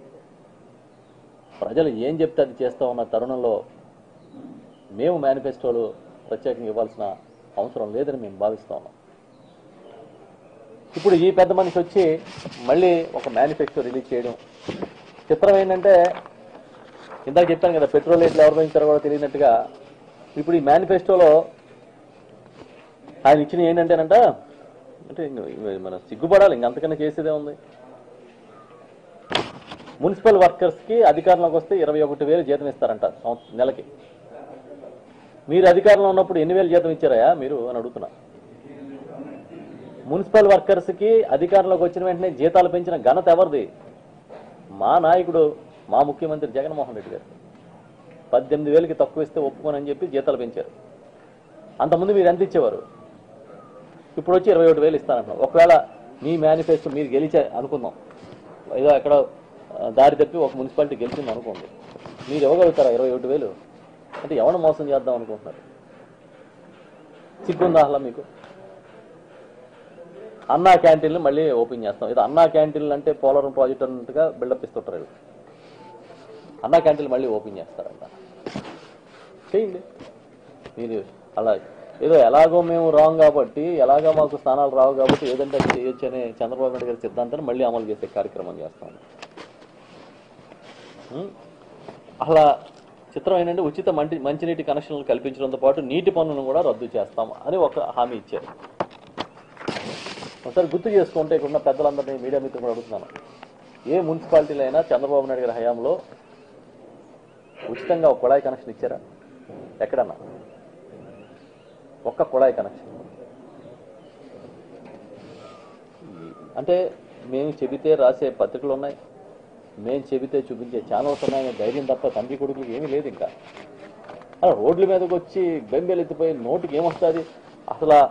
ప్రజలు ఏం చెప్తే అది చేస్తా ఉన్న తరుణంలో మేము మేనిఫెస్టోలు ప్రత్యేకంగా ఇవ్వాల్సిన అవసరం లేదని మేము భావిస్తా ఉన్నాం ఇప్పుడు ఈ పెద్ద మనిషి వచ్చి మళ్ళీ ఒక మేనిఫెస్టో రిలీజ్ చేయడం చిత్రం ఏంటంటే ఇందాక చెప్పాను కదా పెట్రోల్ రేట్లు ఎవరు పెంచారో కూడా తెలియనట్టుగా ఇప్పుడు ఈ మేనిఫెస్టోలో ఆయన ఇచ్చిన ఏంటంటేనంట అంటే ఇంక- ఇవి మన సిగ్గుపడాలి ఇంకంతకన్నా చేసేదే ఉంది మున్సిపల్ వర్కర్స్కి అధికారంలోకి వస్తే ఇరవై ఒకటి వేలు జీతం ఇస్తారంట సంవత్స- నెలకి మీరు అధికారంలో ఉన్నప్పుడు ఎన్ని వేలు జీతం ఇచ్చారయా మీరు అని అడుగుతున్నా మున్సిపల్ వర్కర్స్కి అధికారంలోకి వచ్చిన వెంటనే జీతాలు పెంచిన ఘనత ఎవరిది మా నాయకుడు మా ముఖ్యమంత్రి జగన్మోహన్ రెడ్డి గారు పద్దెనిమిది వేలకి తక్కువ ఇస్తే ఒప్పుకోనని చెప్పి జీతాలు పెంచారు అంతకుముందు మీరు ఎంత ఇచ్చేవారు ఇప్పుడు వచ్చి ఇరవై ఒకటి వేలు ఇస్తానంటున్నాం ఒకవేళ మీ మేనిఫెస్టో మీరు గెలిచే అనుకుందాం ఏదో ఎక్కడ ఆ, దారి తప్పి ఒక మున్సిపాలిటీ గెలిచింది అనుకోండి మీరు ఇవ్వగలుగుతారా ఇరవై ఒకటి వేలు అంటే ఎవరిని మోసం చేద్దాం అనుకుంటున్నారు సిగ్గుందా అసలు మీకు అన్నా క్యాంటీన్లు మళ్ళీ ఓపెన్ చేస్తాం ఇది అన్నా క్యాంటీన్లు అంటే పోలవరం ప్రాజెక్ట్ అన్నట్టుగా బిల్డప్ ఇస్తుంటారు వీళ్ళు. అన్నా క్యాంటీన్లు మళ్ళీ ఓపెన్ చేస్తారంట చేయండి మీరు అలా ఏదో ఎలాగో మేము రాంగ్ కాబట్టి ఎలాగో మాకు స్థానాలు రావు కాబట్టి ఏదంటే అది చేయొచ్చు అనే చంద్రబాబు నాయుడు గారి సిద్ధాంతాన్ని మళ్ళీ అమలు చేసే కార్యక్రమం చేస్తాం ఉం? అలా చిత్రం ఏంటంటే ఉచిత మంచి మంచినీటి కనెక్షన్లు కల్పించడంతో పాటు నీటి పన్నును కూడా రద్దు చేస్తాం అని ఒక హామీ ఇచ్చారు ఒకసారి గుర్తు చేసుకుంటే ఇక్కడున్న పెద్దలందరినీ మీడియా మిత్రులు కూడా అడుగుతున్నాను ఏ మున్సిపాలిటీలో అయినా చంద్రబాబు నాయుడు గారి హయాంలో ఉచితంగా ఒక కుళాయి కనెక్షన్ ఇచ్చారా ఎక్కడన్నా ఒక్క కుళాయి కనెక్షన్ అంటే మేము చెబితే రాసే పత్రికలు ఉన్నాయి మేము చెబితే చూపించే ఛానల్స్ ఉన్నాయనే ధైర్యం తప్ప తండ్రి కొడుకులకి ఏమీ లేదు ఇంకా అలా రోడ్ల మీదకి వచ్చి బెంబేలు ఎత్తిపోయి నోటికి ఏమొస్తుంది అసలు ఆ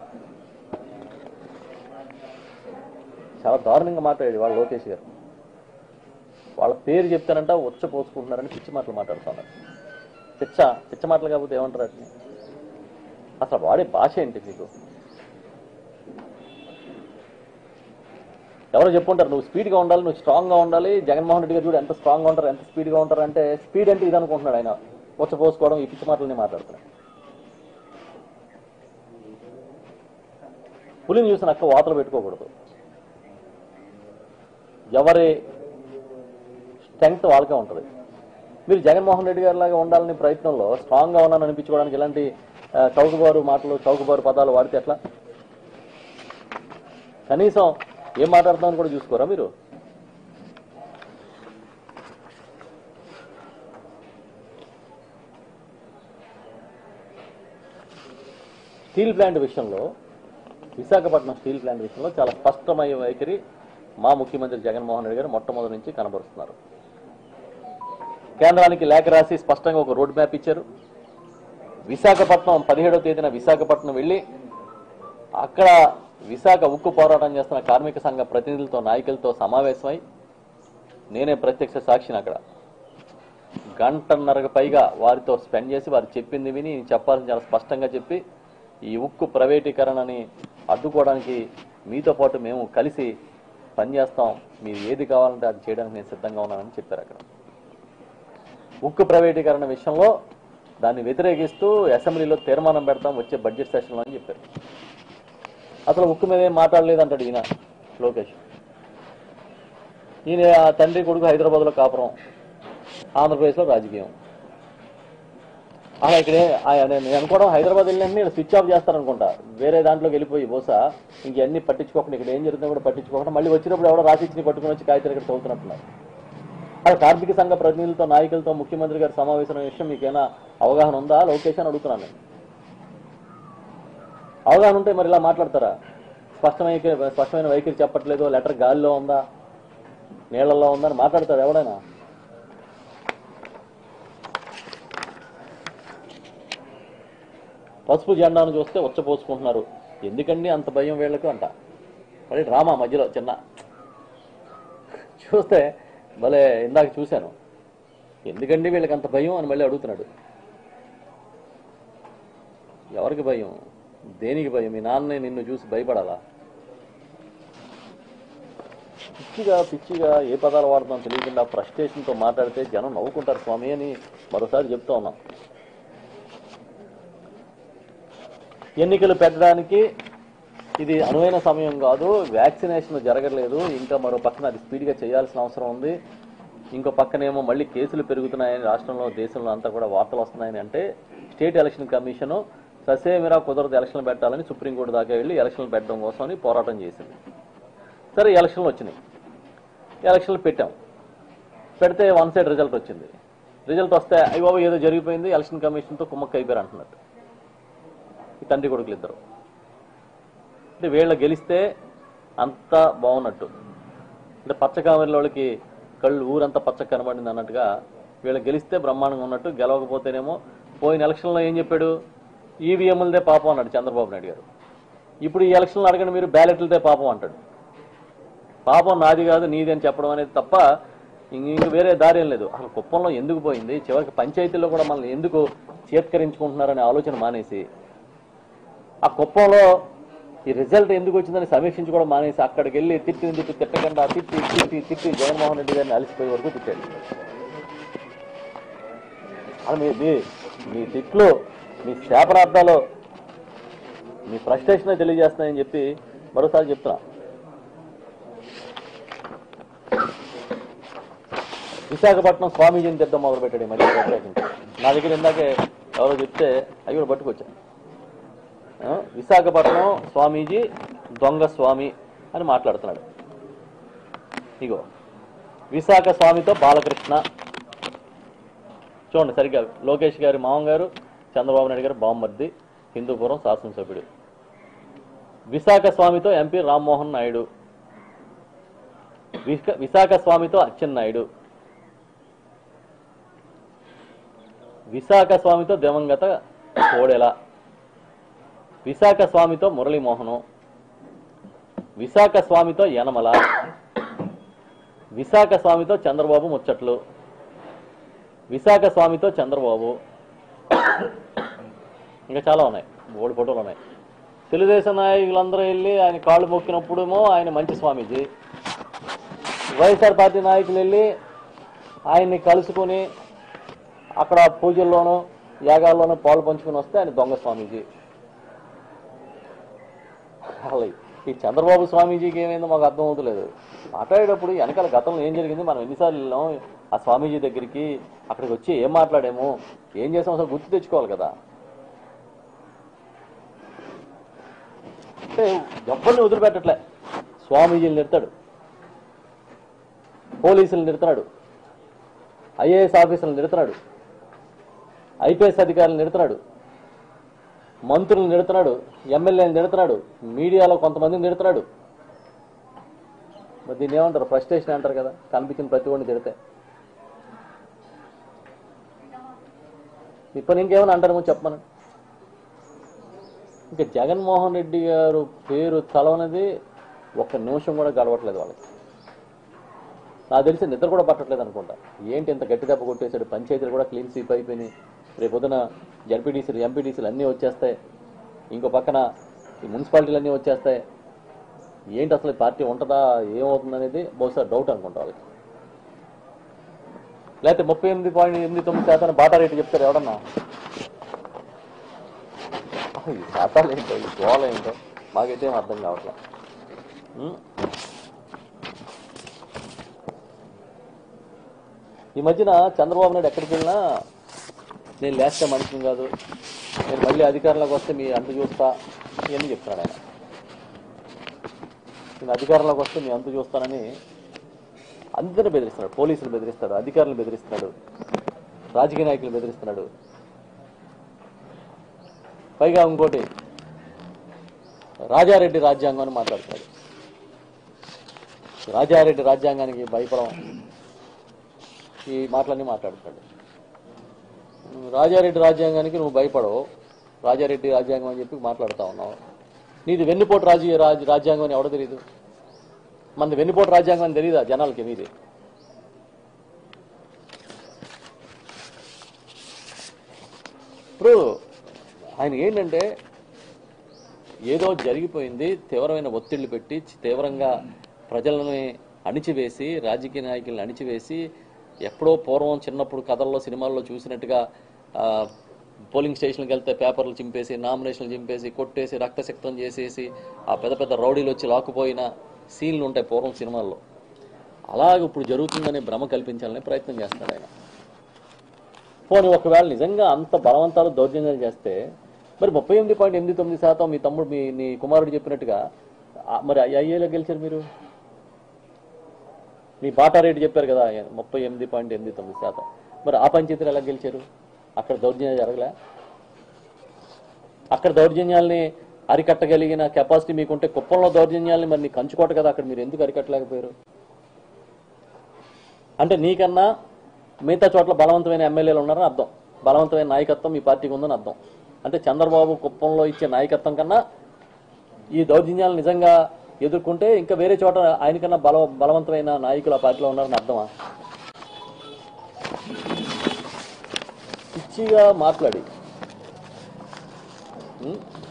చాలా దారుణంగా మాట్లాడాడు వాళ్ళ లోకేష్ గారు వాళ్ళ పేరు చెప్తానంట ఉచ్చ పోసుకుంటున్నారని పిచ్చి మాటలు మాట్లాడుతున్నారు పిచ్చ పిచ్చ మాటలు కాకపోతే ఏమంటారు వాటిని అసలు వాడే భాష ఏంటి మీకు ఎవరో చెప్పుంటారు నువ్వు స్పీడ్గా ఉండాలి నువ్వు స్ట్రాంగ్గా ఉండాలి జగన్మోహన్ రెడ్డి గారు చూడు ఎంత స్ట్రాంగ్గా ఉంటారు ఎంత స్పీడ్గా ఉంటారు అంటే స్పీడ్ అంటే ఇది అనుకుంటున్నాడు ఆయన ఉచ్చ పోసుకోవడం ఈ పిచ్చి మాటలని మాట్లాడుతున్నాడు పులిని చూసిన అక్క వాతలు పెట్టుకోకూడదు ఎవరి స్ట్రెంగ్త్ వాళ్ళకే ఉంటుంది మీరు జగన్మోహన్ రెడ్డి గారి లాగా ఉండాలని ప్రయత్నంలో స్ట్రాంగ్గా ఉన్నాను అనిపించుకోవడానికి ఇలాంటి ఆ, చౌకబారు మాటలు చౌకబారు పదాలు వాడితే ఎట్లా కనీసం ఏం మాట్లాడతామని కూడా చూసుకోరా మీరు స్టీల్ ప్లాంట్ విషయంలో విశాఖపట్నం స్టీల్ ప్లాంట్ విషయంలో చాలా స్పష్టమైన వైఖరి మా ముఖ్యమంత్రి జగన్మోహన్ రెడ్డి గారు మొట్టమొదటి నుంచి కనబరుస్తున్నారు కేంద్రానికి లేఖ రాసి స్పష్టంగా ఒక రోడ్ మ్యాప్ ఇచ్చారు విశాఖపట్నం పదిహేడవ తేదీన విశాఖపట్నం వెళ్ళి అక్కడ విశాఖ ఉక్కు పోరాటం చేస్తున్న కార్మిక సంఘ ప్రతినిధులతో నాయకులతో సమావేశమై నేనే ప్రత్యక్ష సాక్షిని అక్కడ గంటన్నరకు పైగా వారితో స్పెండ్ చేసి వారు చెప్పింది విని నేను చెప్పాల్సిన చాలా స్పష్టంగా చెప్పి ఈ ఉక్కు ప్రైవేటీకరణని అడ్డుకోవడానికి మీతో పాటు మేము కలిసి పనిచేస్తాం మీరు ఏది కావాలంటే అది చేయడానికి నేను సిద్ధంగా ఉన్నానని చెప్పారు అక్కడ ఉక్కు ప్రైవేటీకరణ విషయంలో దాన్ని వ్యతిరేకిస్తూ అసెంబ్లీలో తీర్మానం పెడతాం వచ్చే బడ్జెట్ సెషన్లో అని చెప్పారు అసలు ఉక్కు మీద ఏం మాట్లాడలేదు అంటాడు ఈయన లోకేష్ ఈయన ఆ తండ్రి కొడుకు హైదరాబాద్లో కాపురం ఆంధ్రప్రదేశ్లో రాజకీయం అలా ఇక్కడే ఆ- నేను అనుకోవడం హైదరాబాద్ వెళ్ళిన స్విచ్ ఆఫ్ చేస్తారనుకుంటా వేరే దాంట్లోకి వెళ్ళిపోయి బహుశా ఇంకన్నీ పట్టించుకోకుండా ఇక్కడ ఏం జరుగుతుందో కూడా పట్టించుకోకుండా మళ్ళీ వచ్చినప్పుడు ఎవడో రాసిచ్చి పట్టుకుని వచ్చి కాగితాలు ఇక్కడ చదువుతున్నట్టున్నారు అక్కడ కార్మిక సంఘ ప్రతినిధులతో నాయకులతో ముఖ్యమంత్రి గారి సమావేశం విషయం మీకేమైనా అవగాహన ఉందా లోకేష్ అని అడుగుతున్నాను నేను అవగాహన ఉంటే మరి ఇలా మాట్లాడతారా స్పష్టమైన స్పష్టమైన వైఖరి చెప్పట్లేదు లెటర్ గాలిలో ఉందా నీళ్లలో ఉందా అని మాట్లాడతారు ఎవడైనా పసుపు జెండాను చూస్తే ఉచ్చపోసుకుంటున్నారు ఎందుకండి అంత భయం వీళ్ళకు అంట మరి డ్రామా మధ్యలో చిన్న చూస్తే భలే ఇందాక చూశాను ఎందుకండి వీళ్ళకి అంత భయం అని మళ్ళీ అడుగుతున్నాడు ఎవరికి భయం దేనికి భయం మీ నాన్నే నిన్ను చూసి భయపడాలా పిచ్చిగా పిచ్చిగా ఏ పదాలు వాడుతున్నాం తెలియకుండా ఫ్రస్ట్రేషన్తో మాట్లాడితే జనం నవ్వుకుంటారు స్వామి అని మరోసారి చెప్తా ఉన్నాం ఎన్నికలు పెట్టడానికి ఇది అనువైన సమయం కాదు వ్యాక్సినేషన్ జరగలేదు ఇంకా మరో పక్కన అది స్పీడ్గా చేయాల్సిన అవసరం ఉంది ఇంకో పక్కనేమో మళ్ళీ కేసులు పెరుగుతున్నాయని రాష్ట్రంలో దేశంలో అంతా కూడా వార్తలు వస్తున్నాయని అంటే స్టేట్ ఎలక్షన్ కమిషన్ ససేమిరా కుదరదు ఎలక్షన్లు పెట్టాలని సుప్రీంకోర్టు దాకా వెళ్ళి ఎలక్షన్లు పెట్టడం కోసమని పోరాటం చేసింది సరే ఎలక్షన్లు వచ్చినాయి ఎలక్షన్లు పెట్టాం పెడితే వన్ సైడ్ రిజల్ట్ వచ్చింది రిజల్ట్ వస్తే అయ్యి బాబు ఏదో జరిగిపోయింది ఎలక్షన్ కమిషన్తో కుమ్మక్క అయిపోయారు అంటున్నట్టు ఈ తండ్రి కొడుకులు ఇద్దరు అంటే వీళ్ళ గెలిస్తే అంతా బాగున్నట్టు అంటే పచ్చకామెరలోళ్ళకి కళ్ళు ఊరంతా పచ్చ కనబడింది అన్నట్టుగా వీళ్ళు గెలిస్తే బ్రహ్మాండంగా ఉన్నట్టు గెలవకపోతేనేమో పోయిన ఎలక్షన్లో ఏం చెప్పాడు ఈవీఎంలదే పాపం అన్నాడు చంద్రబాబు నాయుడు గారు ఇప్పుడు ఈ ఎలక్షన్లో అడగండి మీరు బ్యాలెట్లదే పాపం అంటాడు పాపం నాది కాదు నీది అని చెప్పడం అనేది తప్ప ఇంక ఇంక వేరే దారి ఏం లేదు అసలు కుప్పంలో ఎందుకు పోయింది చివరికి పంచాయతీల్లో కూడా మనల్ని ఎందుకు చేత్కరించుకుంటున్నారనే ఆలోచన మానేసి ఆ కుప్పంలో ఈ రిజల్ట్ ఎందుకు వచ్చిందని సమీక్షించుకోవడం మానేసి అక్కడికి వెళ్ళి తిట్టి తిట్టి తిట్టకుండా తిట్టి తిట్టి తిట్టి జగన్మోహన్ రెడ్డి గారిని అలసిపోయే వరకు తిట్టాడు అలా మీ మీ మీ తిట్లు మీ శాపనార్థాలు మీ ఫ్రస్ట్రేషన్ తెలియజేస్తున్నాయని చెప్పి మరోసారి చెప్తున్నా విశాఖపట్నం స్వామీజీని తెద్దాం మొదలు పెట్టాడు ఈ మధ్య ప్రత్యేకించి నా దగ్గర ఇందాకే ఎవరో చెప్తే అవి కూడా పట్టుకొచ్చాను ఆ, విశాఖపట్నం స్వామీజీ దొంగ స్వామి అని మాట్లాడుతున్నాడు ఇగో విశాఖ స్వామితో బాలకృష్ణ చూడండి సరిగ్గా లోకేష్ గారి మామం గారు చంద్రబాబు నాయుడు గారు బామ్మర్ది హిందూపురం శాసనసభ్యుడు విశాఖ స్వామితో ఎంపీ రామ్మోహన్ నాయుడు విశా- విశాఖ స్వామితో అచ్చెన్నాయుడు విశాఖ స్వామితో దివంగత కోడెల విశాఖ స్వామితో మురళీమోహను విశాఖ స్వామితో యనమల విశాఖ స్వామితో చంద్రబాబు ముచ్చట్లు విశాఖ స్వామితో చంద్రబాబు ఇంకా చాలా ఉన్నాయి మూడు ఫోటోలు ఉన్నాయి తెలుగుదేశం నాయకులందరూ వెళ్ళి ఆయన కాళ్ళు మొక్కినప్పుడేమో ఆయన మంచి స్వామీజీ వైఎస్ఆర్ పార్టీ నాయకులు వెళ్ళి ఆయన్ని కలుసుకొని అక్కడ పూజల్లోనూ యాగాల్లోనూ పాలు పంచుకొని వస్తే ఆయన దొంగ స్వామీజీ అలా ఈ చంద్రబాబు స్వామీజీకి ఏమైందో మాకు అర్థం అవుతలేదు మాట్లాడేటప్పుడు వెనకాల గతంలో ఏం జరిగింది మనం ఎన్నిసార్లు వెళ్ళాం ఆ స్వామీజీ దగ్గరికి అక్కడికి వచ్చి ఏం మాట్లాడాము ఏం చేసాం అసలు గుర్తు తెచ్చుకోవాలి కదా అంటే ఎవరిని వదిలిపెట్టట్లే స్వామీజీని నిడతాడు పోలీసులు నిడుతున్నాడు ఐఏఎస్ ఆఫీసర్లు నిడుతున్నాడు ఐపీఎస్ అధికారులు నిడుతున్నాడు మంత్రులు నిడుతున్నాడు ఎమ్మెల్యేలు నిడుతున్నాడు మీడియాలో కొంతమందిని నిడుతున్నాడు మరి దీన్ని ఏమంటారు ఫ్రస్ట్రేషన్ అంటారు కదా కనిపించిన ప్రతి ఒడిని తిడితే ఇప్పుడు ఇంకేమైనా అంటారేమో చెప్పమని ఇంకా జగన్మోహన్ రెడ్డి గారు పేరు తలవనది ఒక్క నిమిషం కూడా గడవట్లేదు వాళ్ళకి నాకు తెలిసి నిద్ర కూడా పట్టట్లేదు అనుకుంటా ఏంటి ఇంత గట్టి దెబ్బ కొట్టేశాడు పంచాయతీలు కూడా క్లీన్ స్వీప్ అయిపోయినాయి రేపు పొద్దున జడ్పీటీసీలు ఎంపీటీసీలు అన్నీ వచ్చేస్తాయి ఇంకో పక్కన ఈ మున్సిపాలిటీలు అన్నీ వచ్చేస్తాయి ఏంటి అసలు ఈ పార్టీ ఉంటుందా ఏమవుతుంది అనేది బహుశా డౌట్ అనుకుంటా వాళ్ళకి లేకపోతే ముప్పై ఎనిమిది పాయింట్ ఎనిమిది తొమ్మిది శాతం బాటా రేటు చెప్తారు ఎవడన్నా ఈ శాతాలు ఏంటో ఈ గోల ఏంటో మాకైతే ఏం అర్థం కావట్లేదు ఉం? ఈ మధ్యన చంద్రబాబు నాయుడు ఎక్కడికి వెళ్ళినా నేను లేస్తే మనిషిని కాదు నేను మళ్ళీ అధికారంలోకి వస్తే మీ అంతు చూస్తా ఇవన్నీ చెప్తున్నాడు ఆయన నేను అధికారంలోకి వస్తే మీ అంతు చూస్తానని అందరిని బెదిరిస్తున్నాడు పోలీసులు బెదిరిస్తాడు అధికారులు బెదిరిస్తున్నాడు రాజకీయ నాయకులు బెదిరిస్తున్నాడు పైగా ఇంకోటి రాజారెడ్డి రాజ్యాంగం అని మాట్లాడుతున్నాడు రాజారెడ్డి రాజ్యాంగానికి భయపడం ఈ మాటలన్నీ మాట్లాడుతాడు నువ్వు రాజారెడ్డి రాజ్యాంగానికి నువ్వు భయపడవు రాజారెడ్డి రాజ్యాంగం అని చెప్పి మాట్లాడుతా ఉన్నావు నీది వెన్నుపోటు రాజీ రాజ్ రాజ్యాంగం అని ఎవడో తెలియదు మనది వెన్నుపోటు రాజ్యాంగం అని తెలియదా జనాలకి మీది ఇప్పుడు ఆయన ఏంటంటే ఏదో జరిగిపోయింది తీవ్రమైన ఒత్తిళ్లు పెట్టి తీవ్రంగా ప్రజలని అణిచివేసి రాజకీయ నాయకులను అణిచివేసి ఎప్పుడో పూర్వం చిన్నప్పుడు కథల్లో సినిమాల్లో చూసినట్టుగా ఆ, పోలింగ్ స్టేషన్కి వెళ్తే పేపర్లు చింపేసి నామినేషన్లు చింపేసి కొట్టేసి రక్తశక్తం చేసేసి ఆ పెద్ద పెద్ద రౌడీలు వచ్చి లాక్కుపోయిన సీన్లు ఉంటాయి పూర్వం సినిమాల్లో అలాగ ఇప్పుడు జరుగుతుందనే భ్రమ కల్పించాలని ప్రయత్నం చేస్తున్నాడు ఆయన పోనీ ఒకవేళ నిజంగా అంత బలవంతాలు దౌర్జన్యాలు చేస్తే మరి ముప్పై ఎనిమిది పాయింట్ ఎనిమిది తొమ్మిది శాతం మీ తమ్ముడు మీ నీ కుమారుడు చెప్పినట్టుగా ఆ- మరి ఐఏలో గెలిచారు మీరు మీ బాటా రేటు చెప్పారు కదా ముప్పై ఎనిమిది పాయింట్ ఎనిమిది తొమ్మిది శాతం మరి ఆ పంచాయతీలు ఎలా గెలిచారు అక్కడ దౌర్జన్యాలు జరగలే అక్కడ దౌర్జన్యాల్ని అరికట్టగలిగిన కెపాసిటీ మీకుంటే కుప్పంలో దౌర్జన్యాల్ని మరి నీకు కంచుకోట కదా అక్కడ మీరు ఎందుకు అరికట్టలేకపోయారు అంటే నీకన్నా మిగతా చోట్ల బలవంతమైన ఎమ్మెల్యేలు ఉన్నారని అర్థం బలవంతమైన నాయకత్వం మీ పార్టీకి ఉందని అర్థం అంటే చంద్రబాబు కుప్పంలో ఇచ్చే నాయకత్వం కన్నా ఈ దౌర్జన్యాలు నిజంగా ఎదుర్కొంటే ఇంకా వేరే చోట ఆయనకన్నా బల బలవంతమైన నాయకులు ఆ పార్టీలో ఉన్నారని అర్థమా పిచ్చిగా మాట్లాడి ఉం?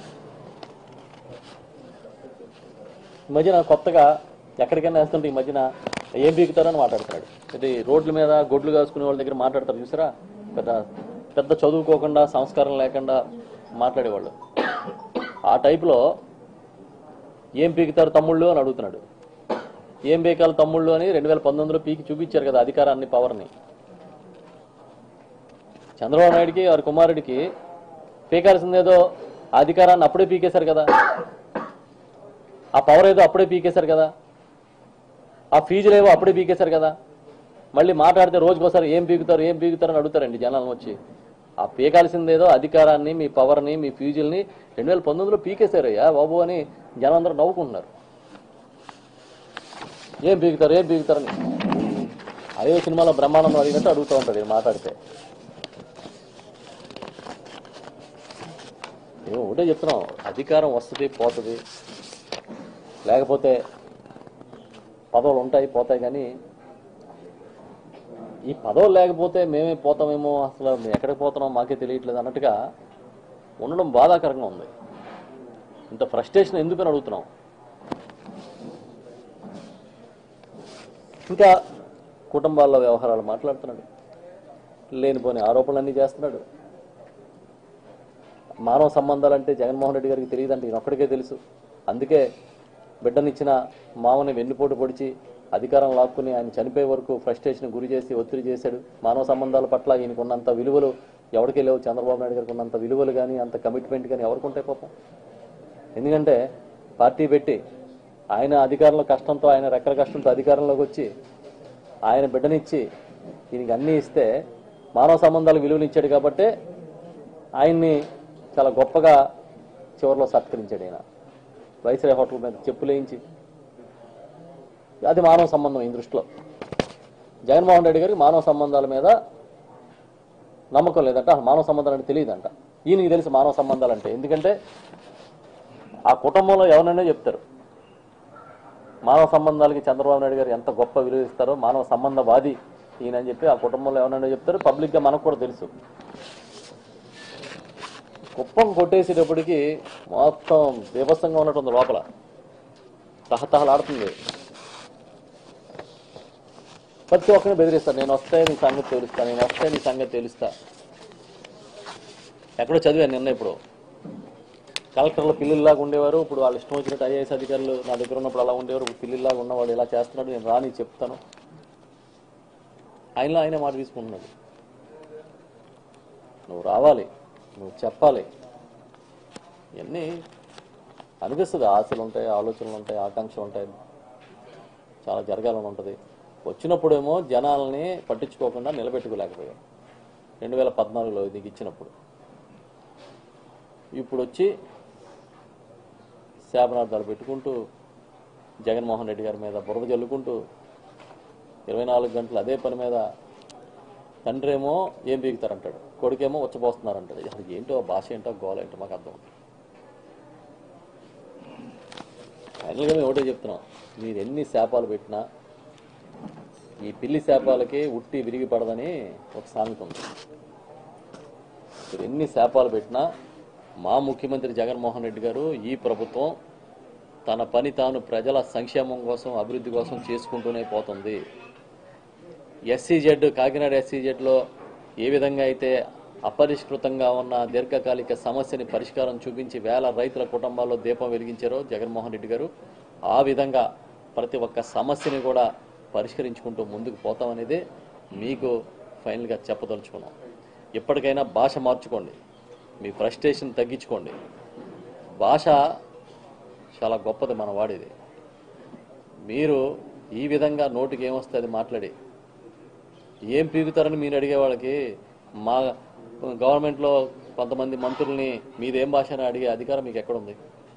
ఈ మధ్యన కొత్తగా ఎక్కడికైనా వేస్తుంటే ఈ మధ్యన ఏం బీకుతారని మాట్లాడతాడు ఇది రోడ్ల మీద గొడ్లు కాసుకునే వాళ్ళ దగ్గర మాట్లాడతారు చూసారా పెద్ద పెద్ద చదువుకోకుండా సంస్కారం లేకుండా మాట్లాడేవాళ్ళు ఆ టైపులో ఏం పీకుతారు తమ్ముళ్ళు అని అడుగుతున్నాడు ఏం పీకాలి తమ్ముళ్ళు అని రెండు వేల పంతొమ్మిదిలో పీకి చూపించారు కదా అధికారాన్ని పవర్ని చంద్రబాబు నాయుడికి వారి కుమారుడికి పీకాల్సిందేదో ఆ అధికారాన్ని అప్పుడే పీకేశారు కదా ఆ పవర్ ఏదో అప్పుడే పీకేశారు కదా ఆ ఫీజులు ఏవో అప్పుడే పీకేశారు కదా మళ్ళీ మాట్లాడితే రోజుకోసారి ఏం పీకుతారు ఏం పీకుతారు అని అడుగుతారండి జనాలను వచ్చి ఆ పీకాల్సిందేదో అధికారాన్ని మీ పవర్ని మీ ఫీజుల్ని రెండు వేల పంతొమ్మిదిలో పీకేశారయ్యా బాబు అని జనం అందరూ నవ్వుకుంటున్నారు ఏం పీకుతారు ఏం పీకుతారని అదే సినిమాలో బ్రహ్మానందం అడిగినట్టు అడుగుతూ ఉంటాడు ఈయన మాట్లాడితే ఏమో ఒకటే చెప్తున్నాం అధికారం వస్తుంది పోతుంది లేకపోతే పదవులు ఉంటాయి పోతాయి కానీ ఈ పదవులు లేకపోతే మేమే పోతామేమో అసలు మేము ఎక్కడికి పోతున్నాం మాకే తెలియట్లేదు అన్నట్టుగా ఉండడం బాధాకరంగా ఉంది ఇంత ఫ్రస్ట్రేషన్ ఎందుకని అడుగుతున్నాం ఇంకా కుటుంబాల్లో వ్యవహారాలు మాట్లాడుతున్నాడు లేనిపోని ఆరోపణలన్నీ చేస్తున్నాడు మానవ సంబంధాలంటే జగన్మోహన్ రెడ్డి గారికి తెలియదంటే ఈయన ఒక్కడికే తెలుసు అందుకే బిడ్డనిచ్చిన మామని వెన్నుపోటు పొడిచి అధికారం లాక్కుని ఆయన చనిపోయే వరకు ఫ్రస్ట్రేషన్ గురి చేసి ఒత్తిడి చేశాడు మానవ సంబంధాల పట్ల ఈయనకు ఉన్నంత విలువలు ఎవరికి లేవు చంద్రబాబు నాయుడు గారికి ఉన్నంత విలువలు కానీ అంత కమిట్మెంట్ కానీ ఎవరికి ఉంటాయి పాపం ఎందుకంటే పార్టీ పెట్టి ఆయన అధికారంలో కష్టంతో ఆయన రెక్కల కష్టంతో అధికారంలోకి వచ్చి ఆయన బిడ్డనిచ్చి దీనికి అన్నీ ఇస్తే మానవ సంబంధాలకు విలువలు ఇచ్చాడు కాబట్టే ఆయన్ని చాలా గొప్పగా చివరిలో సత్కరించాడు ఆయన వైస్రాయ్ హోటల్ మీద చెప్పులేయించి అది మానవ సంబంధం ఈ దృష్టిలో జగన్మోహన్ రెడ్డి గారికి మానవ సంబంధాల మీద నమ్మకం లేదంట అసలు మానవ సంబంధాలు అంటే తెలియదంట ఈయనకి తెలుసు మానవ సంబంధాలు అంటే ఎందుకంటే ఆ కుటుంబంలో ఎవరైనా చెప్తారు మానవ సంబంధాలకి చంద్రబాబు నాయుడు గారు ఎంత గొప్ప విలువ ఇస్తారో మానవ సంబంధవాది ఈయన అని చెప్పి ఆ కుటుంబంలో ఎవరైనా చెప్తారు పబ్లిక్గా మనకు కూడా తెలుసు కుప్పం కొట్టేసేటప్పటికి మొత్తం బీభత్సంగా ఉన్నట్టుంది లోపల తహతహలాడుతుంది ప్రతి ఒక్కరిని బెదిరిస్తాను నేను వస్తే నీ సంగతి తెలుస్తా నేను వస్తే నీ సంగతి తెలుస్తా ఎక్కడో చదివాను నిన్న ఇప్పుడు కలెక్టర్లు పిల్లిలాగా ఉండేవారు ఇప్పుడు వాళ్ళు ఇష్టం వచ్చినట్టు ఐఏఎస్ అధికారులు నా దగ్గర ఉన్నప్పుడు అలా ఉండేవారు ఇప్పుడు పిల్లిలాగా ఉన్నవాడు ఇలా చేస్తున్నాడు నేను రాని చెప్తాను ఆయనలో ఆయనే మాట తీసుకుంటున్నాడు నువ్వు రావాలి నువ్వు చెప్పాలి ఇవన్నీ అనిపిస్తుంది ఆశలు ఉంటాయి ఆలోచనలు ఉంటాయి ఆకాంక్షలు ఉంటాయి చాలా జరగాలని ఉంటుంది వచ్చినప్పుడేమో జనాల్ని పట్టించుకోకుండా నిలబెట్టుకోలేకపోయాం రెండు వేల పద్నాలుగులో ఇది ఇచ్చినప్పుడు ఇప్పుడు వచ్చి శాపనార్థాలు పెట్టుకుంటూ జగన్మోహన్ రెడ్డి గారి మీద బురద జల్లుకుంటూ ఇరవై నాలుగు గంటలు అదే పని మీద తండ్రి ఏమో ఏం పీకుతారంటాడు కొడుకేమో వచ్చపోస్తున్నారంటాడు అసలు ఏంటో భాష ఏంటో గోల ఏంటో మాకు అర్థం అవుతుంది. ఫైనల్గా మేము ఒకటే చెప్తున్నాం మీరు ఎన్ని శాపాలు పెట్టినా ఈ పిల్లి శాపాలకి ఉట్టి విరిగి పడదని ఒక సామెత ఉంది మీరు ఎన్ని శాపాలు పెట్టినా మా ముఖ్యమంత్రి జగన్మోహన్ రెడ్డి గారు ఈ ప్రభుత్వం తన పని తాను ప్రజల సంక్షేమం కోసం అభివృద్ధి కోసం చేసుకుంటూనే పోతుంది ఎస్సీజెడ్ కాకినాడ ఎస్సీజెడ్లో ఏ విధంగా అయితే అపరిష్కృతంగా ఉన్న దీర్ఘకాలిక సమస్యని పరిష్కారం చూపించి వేల రైతుల కుటుంబాల్లో దీపం వెలిగించారో జగన్మోహన్ రెడ్డి గారు ఆ విధంగా ప్రతి ఒక్క సమస్యని కూడా పరిష్కరించుకుంటూ ముందుకు పోతామనేదే మీకు ఫైనల్గా చెప్పదలుచుకున్నాం ఎప్పటికైనా భాష మార్చుకోండి మీ ఫ్రస్ట్రేషన్ తగ్గించుకోండి భాష చాలా గొప్పది మన వాడేది మీరు ఈ విధంగా నోటికి ఏమొస్తే అది మాట్లాడి ఏం పీకుతారని మీరు అడిగే వాళ్ళకి మా గవర్నమెంట్లో కొంతమంది మంత్రుల్ని మీదేం భాష అని అడిగే అధికారం మీకు ఎక్కడుంది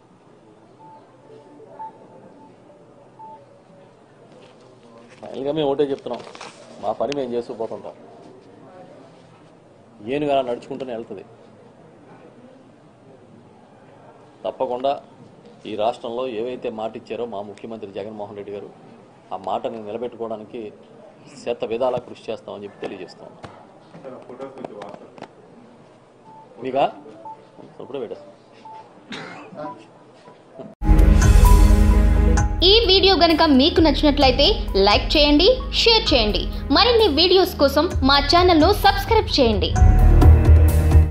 ఫైనల్గా మేము ఒకటే చెప్తున్నాం మా పని మేము చేసుకుపోతుంటాం ఏనుగు అలా నడుచుకుంటూనే వెళ్తుంది తప్పకుండా ఈ రాష్ట్రంలో ఏవైతే మాట ఇచ్చారో మా ముఖ్యమంత్రి జగన్మోహన్ రెడ్డి గారు ఆ మాటని నిలబెట్టుకోవడానికి శత విధాలా కృషి చేస్తామని చెప్పి తెలియజేస్తాం మీకా ఇప్పుడే పెట్టేస్తాం ఈ వీడియో గనుక మీకు నచ్చినట్లయితే లైక్ చేయండి షేర్ చేయండి మరిన్ని వీడియోస్ కోసం మా ఛానల్ను సబ్స్క్రైబ్ చేయండి